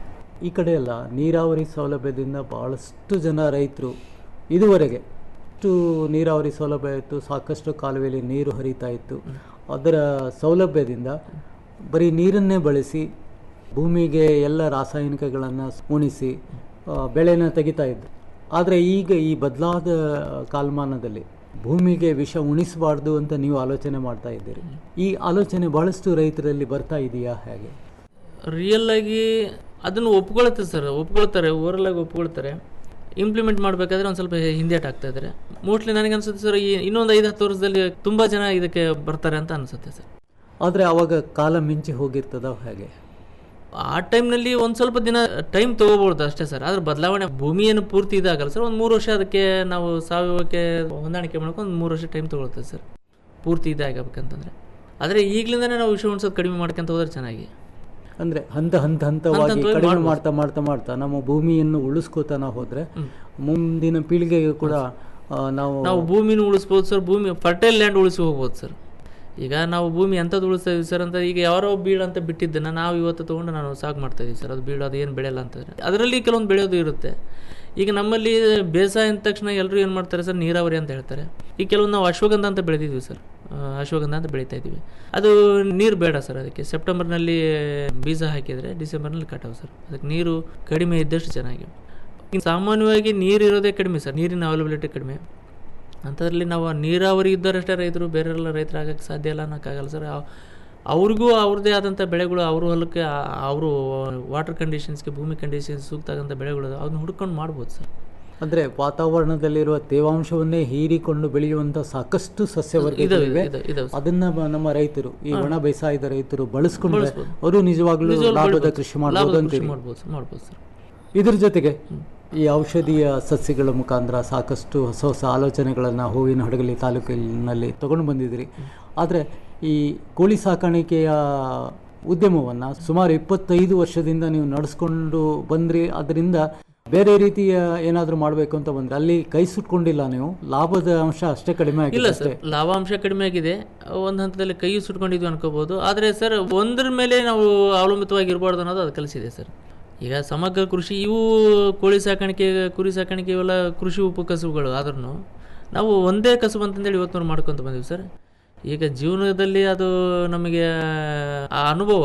ಈ ಕಡೆ ಎಲ್ಲ ನೀರಾವರಿ ಸೌಲಭ್ಯದಿಂದ ಭಾಳಷ್ಟು ಜನ ರೈತರು ಇದುವರೆಗೆ ಅಷ್ಟು ನೀರಾವರಿ ಸೌಲಭ್ಯ ಇತ್ತು ಸಾಕಷ್ಟು ಕಾಲುವೆಯಲ್ಲಿ ನೀರು ಹರಿತಾ ಇತ್ತು ಅದರ ಸೌಲಭ್ಯದಿಂದ ಬರೀ ನೀರನ್ನೇ ಬಳಸಿ ಭೂಮಿಗೆ ಎಲ್ಲ ರಾಸಾಯನಿಕಗಳನ್ನು ಉಣಿಸಿ ಆ, ಬೆಳೆನ ತೆಗಿತಾ ಇದ್ರು ಆದರೆ ಈಗ ಈ ಬದಲಾದ ಕಾಲಮಾನದಲ್ಲಿ ಭೂಮಿಗೆ ವಿಷ ಉಣಿಸಬಾರ್ದು ಅಂತ ನೀವು ಆಲೋಚನೆ ಮಾಡ್ತಾ ಇದ್ದೀರಿ ಈ ಆಲೋಚನೆ ಬಹಳಷ್ಟು ರೈತರಲ್ಲಿ ಬರ್ತಾ ಇದೆಯಾ ಹೇಗೆ ರಿಯಲ್ ಆಗಿ ಅದನ್ನು ಒಪ್ಕೊಳುತ್ತೆ ಸರ್ ಒಪ್ಕೊಳ್ತಾರೆ ಓವರಲ್ ಆಗಿ ಒಪ್ಕೊಳ್ತಾರೆ ಇಂಪ್ಲಿಮೆಂಟ್ ಮಾಡಬೇಕಾದ್ರೆ ಒಂದು ಸ್ವಲ್ಪ ಹಿಂದೇಟ್ ಆಗ್ತಾ ಇದ್ದಾರೆ ಮೋಸ್ಟ್ಲಿ ನನಗೆ ಅನ್ಸುತ್ತೆ ಸರ್ ಈ ಇನ್ನೊಂದು ಐದು ಹತ್ತು ವರ್ಷದಲ್ಲಿ ತುಂಬ ಜನ ಇದಕ್ಕೆ ಬರ್ತಾರೆ ಅಂತ ಅನಿಸುತ್ತೆ ಸರ್ ಆದರೆ ಅವಾಗ ಕಾಲ ಮಿಂಚಿ ಹೋಗಿರ್ತದ ಹೇಗೆ ಆ ಟೈಮ್ನಲ್ಲಿ ಒಂದು ಸ್ವಲ್ಪ ದಿನ ಟೈಮ್ ತೊಗೋಬೋದು ಅಷ್ಟೇ ಸರ್ ಆದ್ರೆ ಬದಲಾವಣೆ ಭೂಮಿ ಏನು ಪೂರ್ತಿ ಇದಾಗಲ್ಲ ಸರ್ ಒಂದು ಮೂರು ವರ್ಷ ಅದಕ್ಕೆ ನಾವು ಸಾವಯವಕ್ಕೆ ಹೊಂದಾಣಿಕೆ ಮಾಡ್ಕೊಂಡು ಒಂದು ಮೂರು ವರ್ಷ ಟೈಮ್ ತೊಗೊಳುತ್ತೆ ಸರ್ ಪೂರ್ತಿ ಇದಾಗಬೇಕಂತಂದ್ರೆ ಆದರೆ ಈಗಲಿಂದನೇ ನಾವು ವಿಷಯ ಉಣಿಸೋದು ಕಡಿಮೆ ಮಾಡ್ಕೊಂತ ಹೋದ್ರೆ ಚೆನ್ನಾಗಿ ಅಂದ್ರೆ ಹಂತ ಹಂತ ಹಂತವಾಗಿ ಹಂತವಾಗಿ ಕಡಿಮೆ ಮಾಡ್ಬೋದು. ಮಾಡ್ತಾ ಮಾಡ್ತಾ ಮಾಡ್ತಾ ನಮ್ಮ ಭೂಮಿಯನ್ನು ಉಳಿಸ್ಕೋತಾನ ಹೋದ್ರೆ ಮುಂದಿನ ಪೀಳಿಗೆಗೆ ಕೂಡ ಆ, ನಾವು ನಾವು ಭೂಮಿನ ಉಳಿಸ್ಬೋದು ಸರ್ ಭೂಮಿ ಫರ್ಟೈಲ್ ಲ್ಯಾಂಡ್ ಉಳಿಸಿ ಹೋಗ್ಬೋದು ಸರ್ ಈಗ ನಾವು ಭೂಮಿ ಎಂಥದ್ದು ಉಳಿಸ್ತಾ ಇದೀವಿ ಸರ್ ಅಂತ ಈಗ ಯಾರೋ ಬೀಳು ಅಂತ ಬಿಟ್ಟಿದ್ದನ್ನ ನಾವು ಇವತ್ತು ತೊಗೊಂಡು ನಾನು ಸಾಕು ಮಾಡ್ತಾ ಇದೀವಿ ಸರ್ ಅದು ಬೀಳು ಅದು ಏನು ಬೆಳೆಯಲ್ಲ ಅಂತಂದರೆ ಅದರಲ್ಲಿ ಕೆಲವೊಂದು ಬೆಳೆಯೋದು ಇರುತ್ತೆ ಈಗ ನಮ್ಮಲ್ಲಿ ಬೇಸಾಯ ಅಂದ ತಕ್ಷಣ ಎಲ್ಲರೂ ಏನು ಮಾಡ್ತಾರೆ ಸರ್ ನೀರಾವರಿ ಅಂತ ಹೇಳ್ತಾರೆ ಈಗ ಕೆಲವೊಂದು ನಾವು ಅಶ್ವಗಂಧ ಅಂತ ಬೆಳೆದಿದ್ವಿ ಸರ್ ಆ, ಅಶ್ವಗಂಧ ಅಂತ ಬೆಳೀತಾ ಇದ್ದೀವಿ ಅದು ನೀರು ಬೇಡ ಸರ್ ಅದಕ್ಕೆ ಸೆಪ್ಟೆಂಬರ್ನಲ್ಲಿ ಬೀಜ ಹಾಕಿದರೆ ಡಿಸೆಂಬರ್ನಲ್ಲಿ ಕಟಾವು ಸರ್ ಅದಕ್ಕೆ ನೀರು ಕಡಿಮೆ ಇದ್ದಷ್ಟು ಚೆನ್ನಾಗಿ ಇನ್ನು ಸಾಮಾನ್ಯವಾಗಿ ನೀರು ಇರೋದೇ ಕಡಿಮೆ ಸರ್ ನೀರಿನ ಅವೈಲಬಿಲಿಟಿ ಕಡಿಮೆ ಅಂಥದ್ರಲ್ಲಿ ನಾವು ನೀರಾವರಿ ಇದ್ದರಷ್ಟೇ ರೈತರು ಬೇರೆಲ್ಲ ರೈತರು ಆಗಕ್ಕೆ ಸಾಧ್ಯ ಇಲ್ಲ ಅನ್ನೋಕ್ಕಾಗಲ್ಲ ಸರ್ ಅವ್- ಅವ್ರಿಗೂ ಅವ್ರದ್ದೇ ಆದಂಥ ಬೆಳೆಗಳು ಅವ್ರ ಹೊಲಕ್ಕೆ ಆ- ಅವರು ವಾಟರ್ ಕಂಡೀಷನ್ಸ್ಗೆ ಭೂಮಿ ಕಂಡೀಷನ್ಸ್ ಸೂಕ್ತ ಆಗಂಥ ಬೆಳೆಗಳು ಅದನ್ನ ಹುಡ್ಕೊಂಡು ಮಾಡ್ಬೋದು ಸರ್ ಅಂದ್ರೆ ವಾತಾವರಣದಲ್ಲಿರುವ ತೇವಾಂಶವನ್ನೇ ಹೀರಿಕೊಂಡು ಬೆಳೆಯುವಂತ ಸಾಕಷ್ಟು ಸಸ್ಯವರ್ಗಗಳಿವೆ ಇದಾವೆ, ಇದಾವೆ, ಇದಾವೆ ಸರ್. ಅದನ್ನ ಬ- ನಮ್ಮ ರೈತರು ಈ ಒಣ ಬೇಸಾಯದ ರೈತರು ಬಳಸ್ಕೊಂಡ್ರೆ ಬಳಸ್ಬೋದು. ಅವರು ನಿಜವಾಗ್ಲೂ ನಿಜವಾಗ್ಲೂ ಲಾಭದ ಬೆಳಿಬೋದು. ಕೃಷಿ ಲಾಭದ ಮಾಡಬಹುದು ಕೃಷಿ ಅಂತೀರಿ ಮಾಡ್ಬೋದು ಸರ್ ಮಾಡ್ಬೋದು ಸರ್ ಇದ್ರ ಜೊತೆಗೆ ಈ ಔಷಧೀಯ ಸಸ್ಯಗಳ ಮುಖಾಂತರ ಸಾಕಷ್ಟು ಹೊಸ ಹೊಸ ಆಲೋಚನೆಗಳನ್ನು ಹೂವಿನ ಹಡಗಲಿ ತಾಲೂಕಿನಲ್ಲಿ ತಗೊಂಡು ಬಂದಿದ್ದೀರಿ ಆದರೆ ಈ ಕೋಳಿ ಸಾಕಾಣಿಕೆಯ ಉದ್ಯಮವನ್ನು ಸುಮಾರು ಇಪ್ಪತ್ತೈದು ವರ್ಷದಿಂದ ನೀವು ನಡೆಸ್ಕೊಂಡು ಬಂದ್ರಿ ಅದರಿಂದ ಬೇರೆ ರೀತಿಯ ಏನಾದರೂ ಮಾಡಬೇಕು ಅಂತ ಬಂದ್ರೆ ಅಲ್ಲಿ ಕೈ ಸುಟ್ಕೊಂಡಿಲ್ಲ ನೀವು ಲಾಭದ ಅಂಶ ಅಷ್ಟೇ ಕಡಿಮೆ ಇಲ್ಲ ಆಗಿದೆ ಸರ್ ಅಷ್ಟೇ ಲಾಭಾಂಶ ಕಡಿಮೆ ಆಗಿದೆ ಒಂದು ಹಂತದಲ್ಲಿ ಕೈ ಸುಟ್ಕೊಂಡಿದ್ವಿ ಅನ್ಕೋಬಹುದು ಆದರೆ ಸರ್ ಒಂದರ ಮೇಲೆ ನಾವು ಅವಲಂಬಿತವಾಗಿರಬಾರ್ದು ಅನ್ನೋದು ಅದು ಕಲಿಸಿದೆ ಸರ್ ಈಗ ಸಮಗ್ರ ಕೃಷಿ ಇವು ಕೋಳಿ ಸಾಕಾಣಿಕೆ ಕುರಿ ಸಾಕಾಣಿಕೆ ಇವೆಲ್ಲ ಕೃಷಿ ಉಪಕಸುಬುಗಳು ಆದ್ರೂ ನಾವು ಒಂದೇ ಕಸುಬು ಅಂತಂದೇಳಿ ಇವತ್ತು ಮಾಡ್ಕೊತ ಬಂದೀವಿ ಸರ್ ಈಗ ಜೀವನದಲ್ಲಿ ಅದು ನಮಗೆ ಆ ಅನುಭವ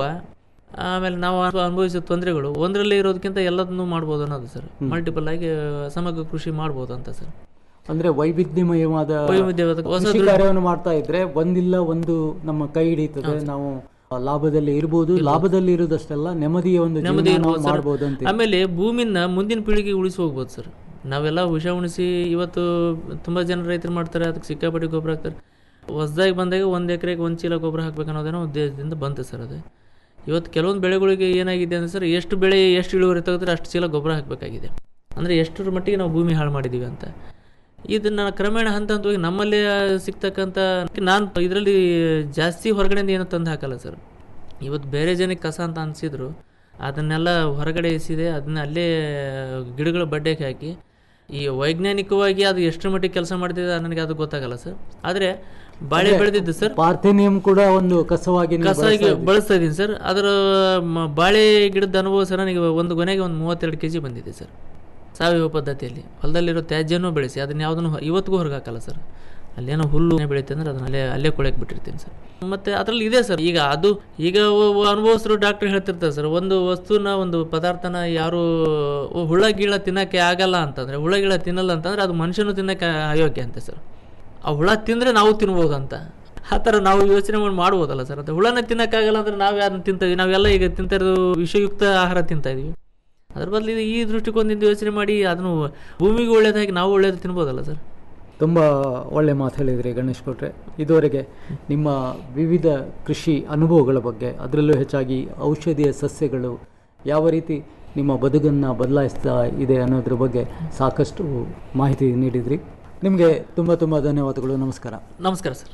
ಆಮೇಲೆ ನಾವು ಅನು- ಅನುಭವಿಸಿದ ತೊಂದರೆಗಳು ಒಂದರಲ್ಲೇ ಇರೋದಕ್ಕಿಂತ ಎಲ್ಲದನ್ನೂ ಮಾಡ್ಬೋದು ಅನ್ನೋದು ಸರ್ ಮಲ್ಟಿಪಲ್ ಆಗಿ ಸಮಗ್ರ ಕೃಷಿ ಮಾಡ್ಬೋದು ಅಂತ ಸರ್ ಅಂದ್ರೆ ವೈವಿಧ್ಯಮಯವಾದ ವೈವಿಧ್ಯವಾದ ಹೊಸ ಕೃಷಿ ದೃಢ- ಕಾರ್ಯವನ್ನು ಮಾಡ್ತಾ ಇದ್ರೆ ಒಂದಿಲ್ಲ ಒಂದು ನಮ್ಮ ಕೈ ಹಿಡಿತದೆ ನಾವು ಲಾಭದಲ್ಲಿ ಇರ್ಬೋದು ಲಾಭದಲ್ಲಿ ಇರುವುದಷ್ಟೆಲ್ಲ ನೆಮ್ಮದಿಯ ಒಂದು ನೆಮ್ಮದಿ ಜೀವನ ನಾವು ಇರ್ಬೋದು ಸರ್. ಮಾಡ್ಬೋದು ಅಂತ ಆಮೇಲೆ ಭೂಮಿನ ಮುಂದಿನ ಪೀಳಿಗೆ ಉಳಿಸಿ ಹೋಗ್ಬೋದು ಸರ್ ನಾವೆಲ್ಲ ವಿಷ ಉಣಿಸಿ ಇವತ್ತು ತುಂಬ ಜನ ರೈತರು ಮಾಡ್ತಾರೆ ಅದಕ್ಕೆ ಸಿಕ್ಕಾಪಟ್ಟೆ ಗೊಬ್ಬರ ಹಾಕ್ತಾರೆ ಹೊಸ್ದಾಗಿ ಬಂದಾಗ ಒಂದು ಎಕರೆಗೆ ಒಂದು ಚೀಲ ಗೊಬ್ಬರ ಹಾಕ್ಬೇಕು ಅನ್ನೋದೇನೋ ಉದ್ದೇಶದಿಂದ ಬಂತು ಸರ್ ಅದು ಇವತ್ತು ಕೆಲವೊಂದು ಬೆಳೆಗಳಿಗೆ ಏನಾಗಿದೆ ಅಂದರೆ ಸರ್ ಎಷ್ಟು ಬೆಳೆ ಎಷ್ಟು ಇಳುವರಿ ತೆಗೆದ್ರೆ ಅಷ್ಟು ಚೀಲ ಗೊಬ್ಬರ ಹಾಕಬೇಕಾಗಿದೆ ಅಂದರೆ ಎಷ್ಟರ ಮಟ್ಟಿಗೆ ನಾವು ಭೂಮಿ ಹಾಳು ಮಾಡಿದ್ದೀವಿ ಅಂತ ಇದನ್ನು ಕ್ರಮೇಣ ಹಂತ ಹಂತವಾಗಿ ನಮ್ಮಲ್ಲೇ ಸಿಗ್ತಕ್ಕಂಥ ನಾನು ಇದರಲ್ಲಿ ಜಾಸ್ತಿ ಹೊರಗಡೆಯಿಂದ ಏನೂ ತಂದು ಹಾಕಲ್ಲ ಸರ್ ಇವತ್ತು ಬೇರೆ ಜನಕ್ಕೆ ಕಸ ಅಂತ ಅನಿಸಿದ್ರು ಅದನ್ನೆಲ್ಲ ಹೊರಗಡೆ ಎಸಿದೆ ಅದನ್ನ ಅಲ್ಲೇ ಗಿಡಗಳ ಬಡ್ಡೆಗೆ ಹಾಕಿ ಈ ವೈಜ್ಞಾನಿಕವಾಗಿ ಅದು ಎಷ್ಟು ಮಟ್ಟಿಗೆ ಕೆಲಸ ಮಾಡ್ತಿದೆ ನನಗೆ ಅದು ಗೊತ್ತಾಗಲ್ಲ ಸರ್ ಆದರೆ ಬಾಳೆ ಬೆಳೆದಿದ್ದು ಸರ್ ಪಾರ್ಥೇನಿಯಂ ಕೂಡ ಒಂದು ಕಸವಾಗಿ ನೀವು ಕಸಾಗಿ ಬಳಸ್ತಾ ಇದ್ದೀರಿ. ಬಳಸ್ತಾ ಇದ್ದೀನಿ ಸರ್ ಅದರ ಮ- ಬಾಳೆ ಗಿಡದ ಅನುಭವ ಸರ್ ನನಗೆ ಒಂದು ಗೊನೆಗೆ ಒಂದು ಮೂವತ್ತೆರಡು ಕೆ ಜಿ ಬಂದಿದೆ ಸರ್ ಸಾವಯವ ಪದ್ಧತಿಯಲ್ಲಿ ಹೊಲದಲ್ಲಿರೋ ತ್ಯಾಜ್ಯನೂ ಬೆಳೆಸಿ ಅದನ್ನ ಯಾವುದನ್ನು ಇವತ್ತಿಗೂ ಹೊರಗೆ ಹಾಕಲ್ಲ ಸರ್ ಅಲ್ಲೇನೋ ಹುಲ್ಲು ಬೆಳೀತೆ ಅಂದ್ರೆ ಅದನ್ನ ಅಲ್ಲೇ ಅಲ್ಲೇ ಕೊಳಕ್ಕೆ ಬಿಟ್ಟಿರ್ತೀನಿ ಸರ್ ಮತ್ತೆ ಅದರಲ್ಲಿ ಇದೆ ಸರ್ ಈಗ ಅದು ಈಗ ಒ- ಒ- ಅನುಭವಸ್ಥರು ಡಾಕ್ಟರ್ ಹೇಳ್ತಿರ್ತಾರೆ ಸರ್ ಒಂದು ವಸ್ತುನ ಒಂದು ಪದಾರ್ಥನ ಯಾರು ಒ- ಹುಳ ಗಿಳ ತಿನ್ನಕ್ಕೆ ಆಗಲ್ಲ ಅಂತಂದ್ರೆ ಹುಳ ಗಿಳ ತಿನ್ನಲ್ಲ ಅಂತಂದ್ರೆ ಅದು ಮನುಷ್ಯನು ತಿನ್ನಕ್ಕೆ ಅಯೋಗ್ಯ ಅಂತೆ ಸರ್ ಆ ಹುಳ ತಿಂದರೆ ನಾವು ತಿನ್ಬೋದು ಅಂತ ಆ ಥರ ನಾವು ಯೋಚನೆ ಮಾಡಿ ಮಾಡ್ಬೋದಲ್ಲ ಸರ್ ಅದು ಹುಳನ ತಿನ್ನಕ್ಕಾಗಲ್ಲ ಅಂದ್ರೆ ನಾವು ಯಾರನ್ನ ತಿಂತಾ ಇದೀವಿ ನಾವೆಲ್ಲ ಈಗ ತಿಂತಾ ಇರೋದು ವಿಷಯುಕ್ತ ಆಹಾರ ತಿಂತಾ ಇದೀವಿ ಅದ್ರ ಬದಲು ಇದು ಈ ದೃಷ್ಟಿಕೋನದಿಂದ ಯೋಚನೆ ಮಾಡಿ ಅದನ್ನು ಭೂಮಿಗೆ ಒಳ್ಳೇದಾಗಿ ನಾವು ಒಳ್ಳೇದು ತಿನ್ಬೋದಲ್ಲ ಸರ್ ತುಂಬ ಒಳ್ಳೆ ಮಾತು ಹೇಳಿದ್ರಿ ಗಣೇಶ್ ಕೊಟ್ರೆ ಇದುವರೆಗೆ ನಿಮ್ಮ ವಿವಿಧ ಕೃಷಿ ಅನುಭವಗಳ ಬಗ್ಗೆ ಅದರಲ್ಲೂ ಹೆಚ್ಚಾಗಿ ಔಷಧೀಯ ಸಸ್ಯಗಳು ಯಾವ ರೀತಿ ನಿಮ್ಮ ಬದುಕನ್ನು ಬದಲಾಯಿಸ್ತಾ ಇದೆ ಅನ್ನೋದ್ರ ಬಗ್ಗೆ ಸಾಕಷ್ಟು ಮಾಹಿತಿ ನೀಡಿದ್ರಿ ನಿಮಗೆ ತುಂಬ ತುಂಬ ಧನ್ಯವಾದಗಳು ನಮಸ್ಕಾರ ನಮಸ್ಕಾರ ಸರ್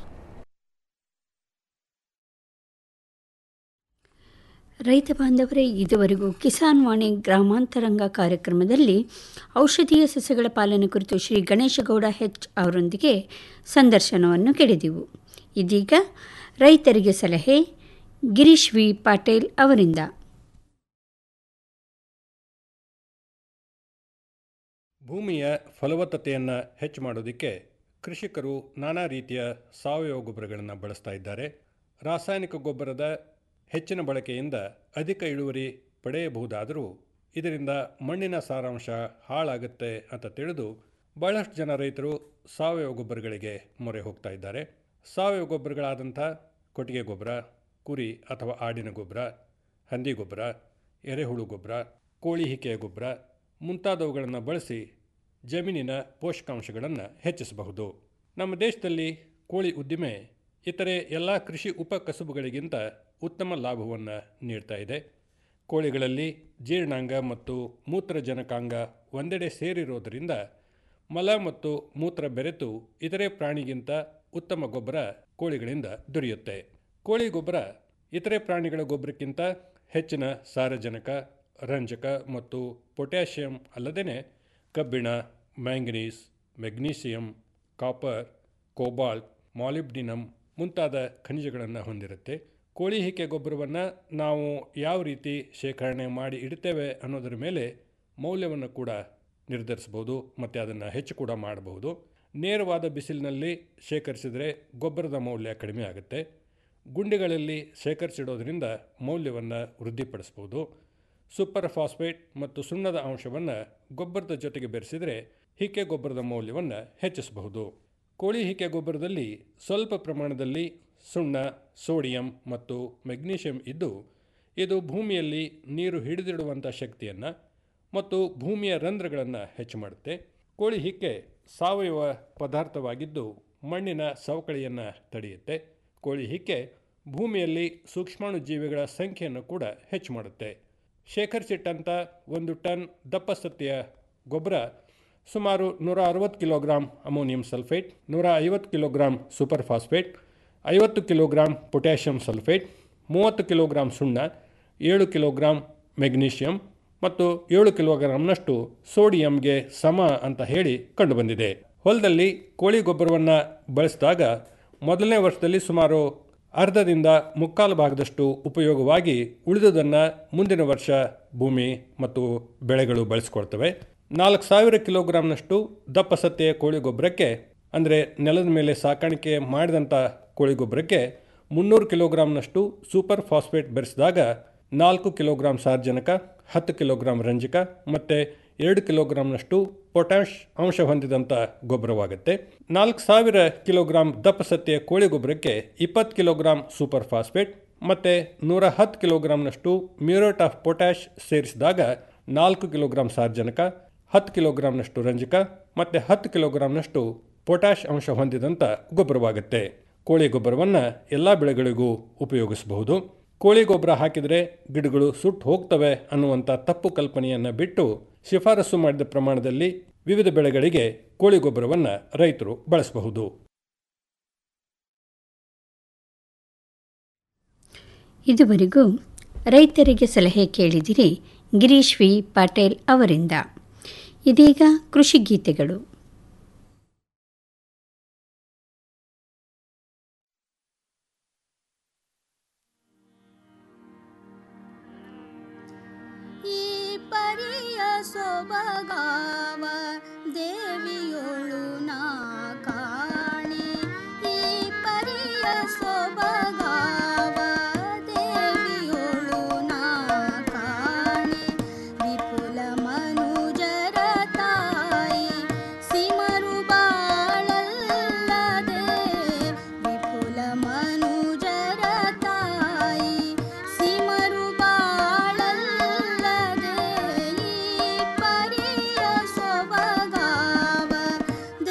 ರೈತ ಬಾಂಧವರೇ ಇದುವರೆಗೂ ಕಿಸಾನ್ ವಾಣಿ ಗ್ರಾಮಾಂತರಂಗ ಕಾರ್ಯಕ್ರಮದಲ್ಲಿ ಔಷಧೀಯ ಸಸ್ಯಗಳ ಪಾಲನೆ ಕುರಿತು ಶ್ರೀ ಗಣೇಶಗೌಡ ಹೆಚ್ ಅವರೊಂದಿಗೆ ಸಂದರ್ಶನವನ್ನು ಕೇಳಿದೆವು ಇದೀಗ ರೈತರಿಗೆ ಸಲಹೆ ಗಿರೀಶ್ ವಿ ಪಾಟೀಲ್ ಅವರಿಂದ ಭೂಮಿಯ ಫಲವತ್ತತೆಯನ್ನು ಹೆಚ್ಚು ಮಾಡೋದಕ್ಕೆ ಕೃಷಿಕರು ನಾನಾ ರೀತಿಯ ಸಾವಯವ ಗೊಬ್ಬರಗಳನ್ನು ಬಳಸ್ತಾ ಇದ್ದಾರೆ ರಾಸಾಯನಿಕ ಗೊಬ್ಬರದ ಹೆಚ್ಚಿನ ಬಳಕೆಯಿಂದ ಅಧಿಕ ಇಳುವರಿ ಪಡೆಯಬಹುದಾದರೂ ಇದರಿಂದ ಮಣ್ಣಿನ ಸಾರಾಂಶ ಹಾಳಾಗುತ್ತೆ ಅಂತ ತಿಳಿದು ಬಹಳಷ್ಟು ಜನ ರೈತರು ಸಾವಯವ ಗೊಬ್ಬರಗಳಿಗೆ ಮೊರೆ ಹೋಗ್ತಾ ಇದ್ದಾರೆ ಸಾವಯವ ಗೊಬ್ಬರಗಳಾದಂಥ ಕೊಟ್ಟಿಗೆ ಗೊಬ್ಬರ ಕುರಿ ಅಥವಾ ಆಡಿನ ಗೊಬ್ಬರ ಹಂದಿ ಗೊಬ್ಬರ ಎರೆಹುಳು ಗೊಬ್ಬರ ಕೋಳಿ ಹಿಕೆಯ ಗೊಬ್ಬರ ಮುಂತಾದವುಗಳನ್ನು ಬಳಸಿ ಜಮೀನಿನ ಪೋಷಕಾಂಶಗಳನ್ನು ಹೆಚ್ಚಿಸಬಹುದು ನಮ್ಮ ದೇಶದಲ್ಲಿ ಕೋಳಿ ಉದ್ದಿಮೆ ಇತರೆ ಎಲ್ಲ ಕೃಷಿ ಉಪಕಸುಬುಗಳಿಗಿಂತ ಉತ್ತಮ ಲಾಭವನ್ನು ನೀಡ್ತಾ ಇದೆ ಕೋಳಿಗಳಲ್ಲಿ ಜೀರ್ಣಾಂಗ ಮತ್ತು ಮೂತ್ರಜನಕಾಂಗ ಒಂದೆಡೆ ಸೇರಿರೋದರಿಂದ ಮಲ ಮತ್ತು ಮೂತ್ರ ಬೆರೆತು ಇತರೆ ಪ್ರಾಣಿಗಿಂತ ಉತ್ತಮ ಗೊಬ್ಬರ ಕೋಳಿಗಳಿಂದ ದೊರೆಯುತ್ತೆ ಕೋಳಿ ಗೊಬ್ಬರ ಇತರೆ ಪ್ರಾಣಿಗಳ ಗೊಬ್ಬರಕ್ಕಿಂತ ಹೆಚ್ಚಿನ ಸಾರಜನಕ ರಂಜಕ ಮತ್ತು ಪೊಟ್ಯಾಷಿಯಂ ಅಲ್ಲದೇ ಕಬ್ಬಿಣ manganese magnesium copper cobalt molybdenum ಮುಂತಾದ ಖನಿಜಗಳನ್ನು ಹೊಂದಿರುತ್ತೆ ಕೋಳಿ ಹಿಕ್ಕೆ ಗೊಬ್ಬರವನ್ನು ನಾವು ಯಾವ ರೀತಿ ಶೇಖರಣೆ ಮಾಡಿ ಇಡ್ತೇವೆ ಅನ್ನೋದರ ಮೇಲೆ ಮೌಲ್ಯವನ್ನು ಕೂಡ ನಿರ್ಧರಿಸ್ಬೋದು ಮತ್ತು ಅದನ್ನು ಹೆಚ್ಚು ಕೂಡ ಮಾಡಬಹುದು ನೇರವಾದ ಬಿಸಿಲಿನಲ್ಲಿ ಶೇಖರಿಸಿದರೆ ಗೊಬ್ಬರದ ಮೌಲ್ಯ ಕಡಿಮೆ ಆಗುತ್ತೆ ಗುಂಡಿಗಳಲ್ಲಿ ಶೇಖರಿಸಿಡೋದ್ರಿಂದ ಮೌಲ್ಯವನ್ನು ವೃದ್ಧಿಪಡಿಸ್ಬೋದು ಸೂಪರ್ ಫಾಸ್ಫೇಟ್ ಮತ್ತು ಸುಣ್ಣದ ಅಂಶವನ್ನು ಗೊಬ್ಬರದ ಜೊತೆಗೆ ಬೆರೆಸಿದರೆ ಹಿಕ್ಕೆ ಗೊಬ್ಬರದ ಮೌಲ್ಯವನ್ನು ಹೆಚ್ಚಿಸಬಹುದು ಕೋಳಿ ಹಿಕ್ಕೆ ಗೊಬ್ಬರದಲ್ಲಿ ಸ್ವಲ್ಪ ಪ್ರಮಾಣದಲ್ಲಿ ಸುಣ್ಣ ಸೋಡಿಯಂ ಮತ್ತು ಮೆಗ್ನೀಷಿಯಂ ಇದ್ದು ಇದು ಭೂಮಿಯಲ್ಲಿ ನೀರು ಹಿಡಿದಿಡುವಂಥ ಶಕ್ತಿಯನ್ನು ಮತ್ತು ಭೂಮಿಯ ರಂಧ್ರಗಳನ್ನು ಹೆಚ್ಚು ಮಾಡುತ್ತೆ ಕೋಳಿ ಹಿಕ್ಕೆ ಸಾವಯವ ಪದಾರ್ಥವಾಗಿದ್ದು ಮಣ್ಣಿನ ಸವಕಳಿಯನ್ನು ತಡೆಯುತ್ತೆ ಕೋಳಿ ಹಿಕ್ಕೆ ಭೂಮಿಯಲ್ಲಿ ಸೂಕ್ಷ್ಮಾಣು ಜೀವಿಗಳ ಸಂಖ್ಯೆಯನ್ನು ಕೂಡ ಹೆಚ್ಚು ಮಾಡುತ್ತೆ ಶೇಖರಿಸಿಟ್ಟಂಥ ಒಂದು ಟನ್ ದಪ್ಪಸತ್ಯ ಗೊಬ್ಬರ ಸುಮಾರು ನೂರ ಅರವತ್ತು ಕಿಲೋಗ್ರಾಂ ಅಮೋನಿಯಂ ಸಲ್ಫೇಟ್ ನೂರ ಐವತ್ತು ಕಿಲೋಗ್ರಾಂ ಸೂಪರ್ ಫಾಸ್ಫೇಟ್ ಐವತ್ತು ಕಿಲೋಗ್ರಾಂ ಪೊಟ್ಯಾಷಿಯಂ ಸಲ್ಫೇಟ್ ಮೂವತ್ತು ಕಿಲೋಗ್ರಾಂ ಸುಣ್ಣ ಏಳು ಕಿಲೋಗ್ರಾಂ ಮೆಗ್ನೀಷಿಯಂ ಮತ್ತು ಏಳು ಕಿಲೋಗ್ರಾಂನಷ್ಟು ಸೋಡಿಯಂಗೆ ಸಮ ಅಂತ ಹೇಳಿ ಕಂಡುಬಂದಿದೆ ಹೊಲದಲ್ಲಿ ಕೋಳಿ ಗೊಬ್ಬರವನ್ನು ಬಳಸಿದಾಗ ಮೊದಲನೇ ವರ್ಷದಲ್ಲಿ ಸುಮಾರು ಅರ್ಧದಿಂದ ಮುಕ್ಕಾಲು ಭಾಗದಷ್ಟು ಉಪಯೋಗವಾಗಿ ಉಳಿದುದನ್ನು ಮುಂದಿನ ವರ್ಷ ಭೂಮಿ ಮತ್ತು ಬೆಳೆಗಳು ಬಳಸ್ಕೊಳ್ತವೆ ನಾಲ್ಕು ಸಾವಿರ ಕಿಲೋಗ್ರಾಂನಷ್ಟು ದಪ್ಪ ಸತ್ತೆಯ ಕೋಳಿ ಗೊಬ್ಬರಕ್ಕೆ ಅಂದರೆ ನೆಲದ ಮೇಲೆ ಸಾಕಾಣಿಕೆ ಮಾಡಿದಂಥ ಕೋಳಿ ಗೊಬ್ಬರಕ್ಕೆ ಮುನ್ನೂರು ಕಿಲೋಗ್ರಾಂನಷ್ಟು ಸೂಪರ್ ಫಾಸ್ಫೇಟ್ ಬೆರೆಸಿದಾಗ ನಾಲ್ಕು ಕಿಲೋಗ್ರಾಂ ಸಾರ್ವಜನಿಕ ಹತ್ತು ಕಿಲೋಗ್ರಾಂ ರಂಜಕ ಮತ್ತು ಎರಡು ಕಿಲೋಗ್ರಾಂನಷ್ಟು ಪೊಟ್ಯಾಷ್ ಅಂಶ ಹೊಂದಿದಂಥ ಗೊಬ್ಬರವಾಗುತ್ತೆ ನಾಲ್ಕು ಸಾವಿರ ಕಿಲೋಗ್ರಾಂ ದಪ್ಪ ಸತ್ತೆಯ ಕೋಳಿ ಗೊಬ್ಬರಕ್ಕೆ ಇಪ್ಪತ್ತು ಕಿಲೋಗ್ರಾಂ ಸೂಪರ್ ಫಾಸ್ಫೇಟ್ ಮತ್ತು ನೂರ ಹತ್ತು ಕಿಲೋಗ್ರಾಂನಷ್ಟು ಮ್ಯೂರೇಟ್ ಆಫ್ ಪೊಟ್ಯಾಷ್ ಸೇರಿಸಿದಾಗ ನಾಲ್ಕು ಕಿಲೋಗ್ರಾಂ ಸಾರ್ವಜನಿಕ ಹತ್ತು ಕಿಲೋಗ್ರಾಂನಷ್ಟು ರಂಜಕ ಮತ್ತು ಹತ್ತು ಕಿಲೋಗ್ರಾಂನಷ್ಟು ಪೊಟ್ಯಾಷ್ ಅಂಶ ಹೊಂದಿದಂಥ ಗೊಬ್ಬರವಾಗುತ್ತೆ ಕೋಳಿ ಗೊಬ್ಬರವನ್ನು ಎಲ್ಲ ಬೆಳೆಗಳಿಗೂ ಉಪಯೋಗಿಸಬಹುದು ಕೋಳಿ ಗೊಬ್ಬರ ಹಾಕಿದರೆ ಗಿಡಗಳು ಸುಟ್ಟು ಹೋಗ್ತವೆ ಅನ್ನುವಂಥ ತಪ್ಪು ಕಲ್ಪನೆಯನ್ನು ಬಿಟ್ಟು ಶಿಫಾರಸು ಮಾಡಿದ ಪ್ರಮಾಣದಲ್ಲಿ ವಿವಿಧ ಬೆಳೆಗಳಿಗೆ ಕೋಳಿ ಗೊಬ್ಬರವನ್ನು ರೈತರು ಬಳಸಬಹುದು ಇದುವರೆಗೂ ರೈತರಿಗೆ ಸಲಹೆ ಕೇಳಿದಿರಿ ಗಿರೀಶ್ ವಿ ಪಾಟೇಲ್ ಅವರಿಂದ ಇದೀಗ ಕೃಷಿ ಗೀತೆಗಳು ಈ ಪರಿಯ ಸೊಬಗಾವ ದೇವಿಯೊಳು ನಾ ಕಾಣೆ ಈ ಪರಿಯ ಸೊಬಗಾವ ದೇವಿಯೊಳು ನಾ ಕಾಣೆ ವಿಪುಲ ಮನುಜರ ತಾಯಿ ಸಿಮರು ಬಾಳಲ್ಲದೆ ವಿಪುಲ ಮನುಜರ ತಾಯಿ ಸಿಮರು ಬಾಳಲ್ಲದೆ ಈ ಪರಿಯ ಸೊಬಗಾವ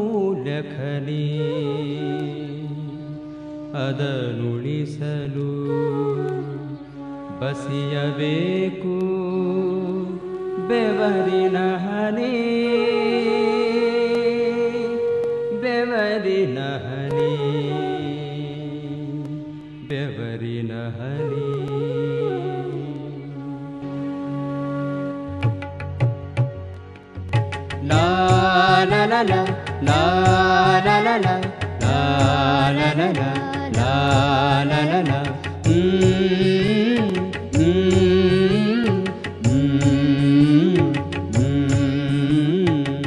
ಅಮೂಲ್ಯ ಖನಿ ಅದನುಳಿಸಲು ಬಸಿಯಬೇಕು ಬೆವರಿನ ಹನಿ ಬೆವರಿನ ಹನಿ ಬೆವರಿನ ಹನಿ ಲಾ la la la la la la la la la la la la la la la mm, mm, mm, mm.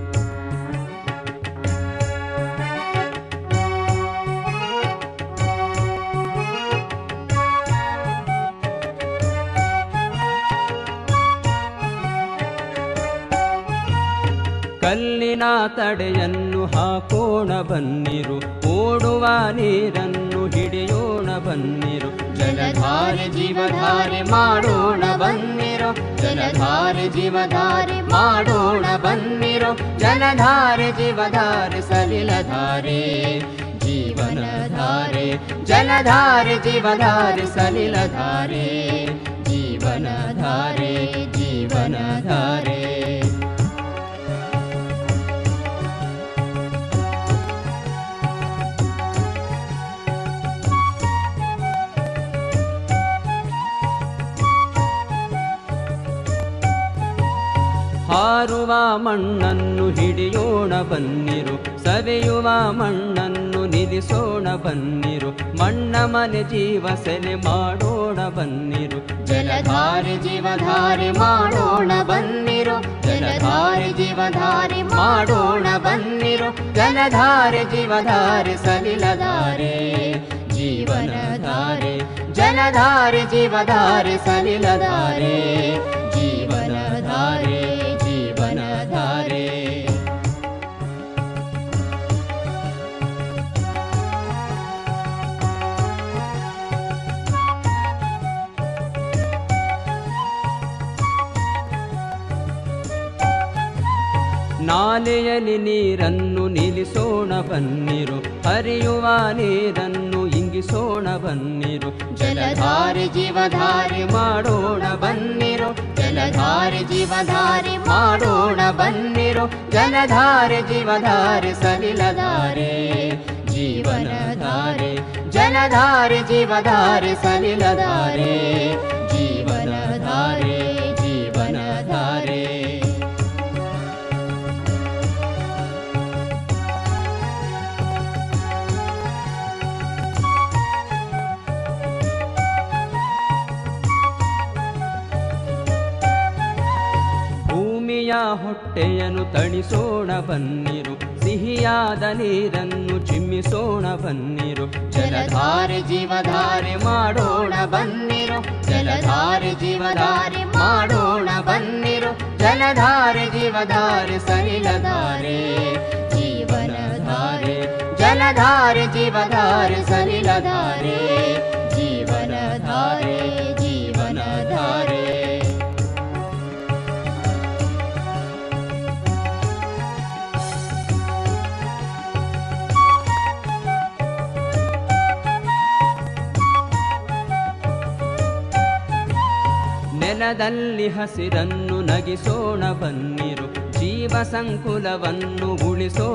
ಕಲ್ಲಿನ ತಡೆಯನ್ನು ಹಾಕೋಣ ಬನ್ನಿರು ಓಡುವ ನೀರನ್ನು ಹಿಡಿಯೋಣ ಬನ್ನಿರು ಜಲಧಾರೆ ಜೀವಧಾರೆ ಮಾಡೋಣ ಬನ್ನಿರು ಜಲಧಾರೆ ಜೀವಧಾರೆ ಮಾಡೋಣ ಬನ್ನಿರು ಜಲಧಾರೆ ಜೀವಧಾರೆ ಸಲಿಲಧಾರೆ ಜೀವನಧಾರೆ ಜಲಧಾರೆ ಜೀವಧಾರೆ ಸಲಿಲಧಾರೆ ಜೀವನಧಾರೆ ಜೀವನಧಾರೆ ಹಾರುವ ಮಣ್ಣನ್ನು ಹಿಡಿಯೋಣ ಬನ್ನಿರು ಸವೆಯುವ ಮಣ್ಣನ್ನು ನಿಲ್ಲಿಸೋಣ ಬನ್ನಿರು ಮಣ್ಣ ಮನೆ ಜೀವ ಸೆಲೆ ಮಾಡೋಣ ಬನ್ನಿರು ಜಲಧಾರೆ ಜೀವಧಾರೆ ಮಾಡೋಣ ಬನ್ನಿರು ಜಲಧಾರೆ ಜೀವಧಾರೆ ಮಾಡೋಣ ಬನ್ನಿರು ಜಲಧಾರೆ ಜೀವಧಾರೆ ಸಲಿಲಧಾರೆ ಜೀವನಧಾರೆ ಜಲಧಾರೆ ಜೀವಧಾರೆ ಸಲಿಲಧಾರೆ ಜೀವನಧಾರೆ ಜೀವನಧಾರೆ ನಾಲೆಯಲ್ಲಿ ನೀರನ್ನು ನಿಲ್ಲಿಸೋಣ ಬನ್ನಿರು ಹರಿಯುವ ನೀರನ್ನು ಇಂಗಿಸೋಣ ಬನ್ನಿರು ಜಲಧಾರೆ ಜೀವಧಾರೆ ಮಾಡೋಣ ಬನ್ನಿರು ಜಲಧಾರೆ ಜೀವಧಾರೆ ಮಾಡೋಣ ಬನ್ನಿರು ಜಲಧಾರೆ ಜೀವಧಾರೆ ಸಲಿಲಧಾರೆ ಜೀವನಧಾರೆ ಜಲಧಾರೆ ಜೀವಧಾರೆ ಸಲಿಲಧಾರೆ ಜೀವನಧಾರೆ ಜೀವನಧಾರೆ ಭೂಮಿಯ ಹೊಟ್ಟೆಯನ್ನು ತಣಿಸೋಣ ಬನ್ನಿರು ಸಿಹಿಯಾದ ನೀರನ್ನು ಚಿಮ್ಮಿಸೋಣ ಬನ್ನಿರು ಜಲಧಾರೆ ಜೀವಧಾರೆ ಮಾಡೋಣ ಬನ್ನಿರು ಜಲಧಾರೆ ಜೀವಧಾರೆ ಮಾಡೋಣ ಬನ್ನಿರು ಜಲಧಾರೆ ಜೀವಧಾರೆ ಸಲಿಲಧಾರೆ ಜೀವನಧಾರೆ ಜಲಧಾರೆ ಜೀವಧಾರೆ ಸಲಿಲಧಾರೆ ಜೀವನಧಾರೆ ಜೀವನಧಾರೆ ನೆಲದಲ್ಲಿ ಹಸಿರನ್ನು ನಗಿಸೋಣ ಬನ್ನಿರು ಜೀವ ಸಂಕುಲವನ್ನು ಉಳಿಸೋಣ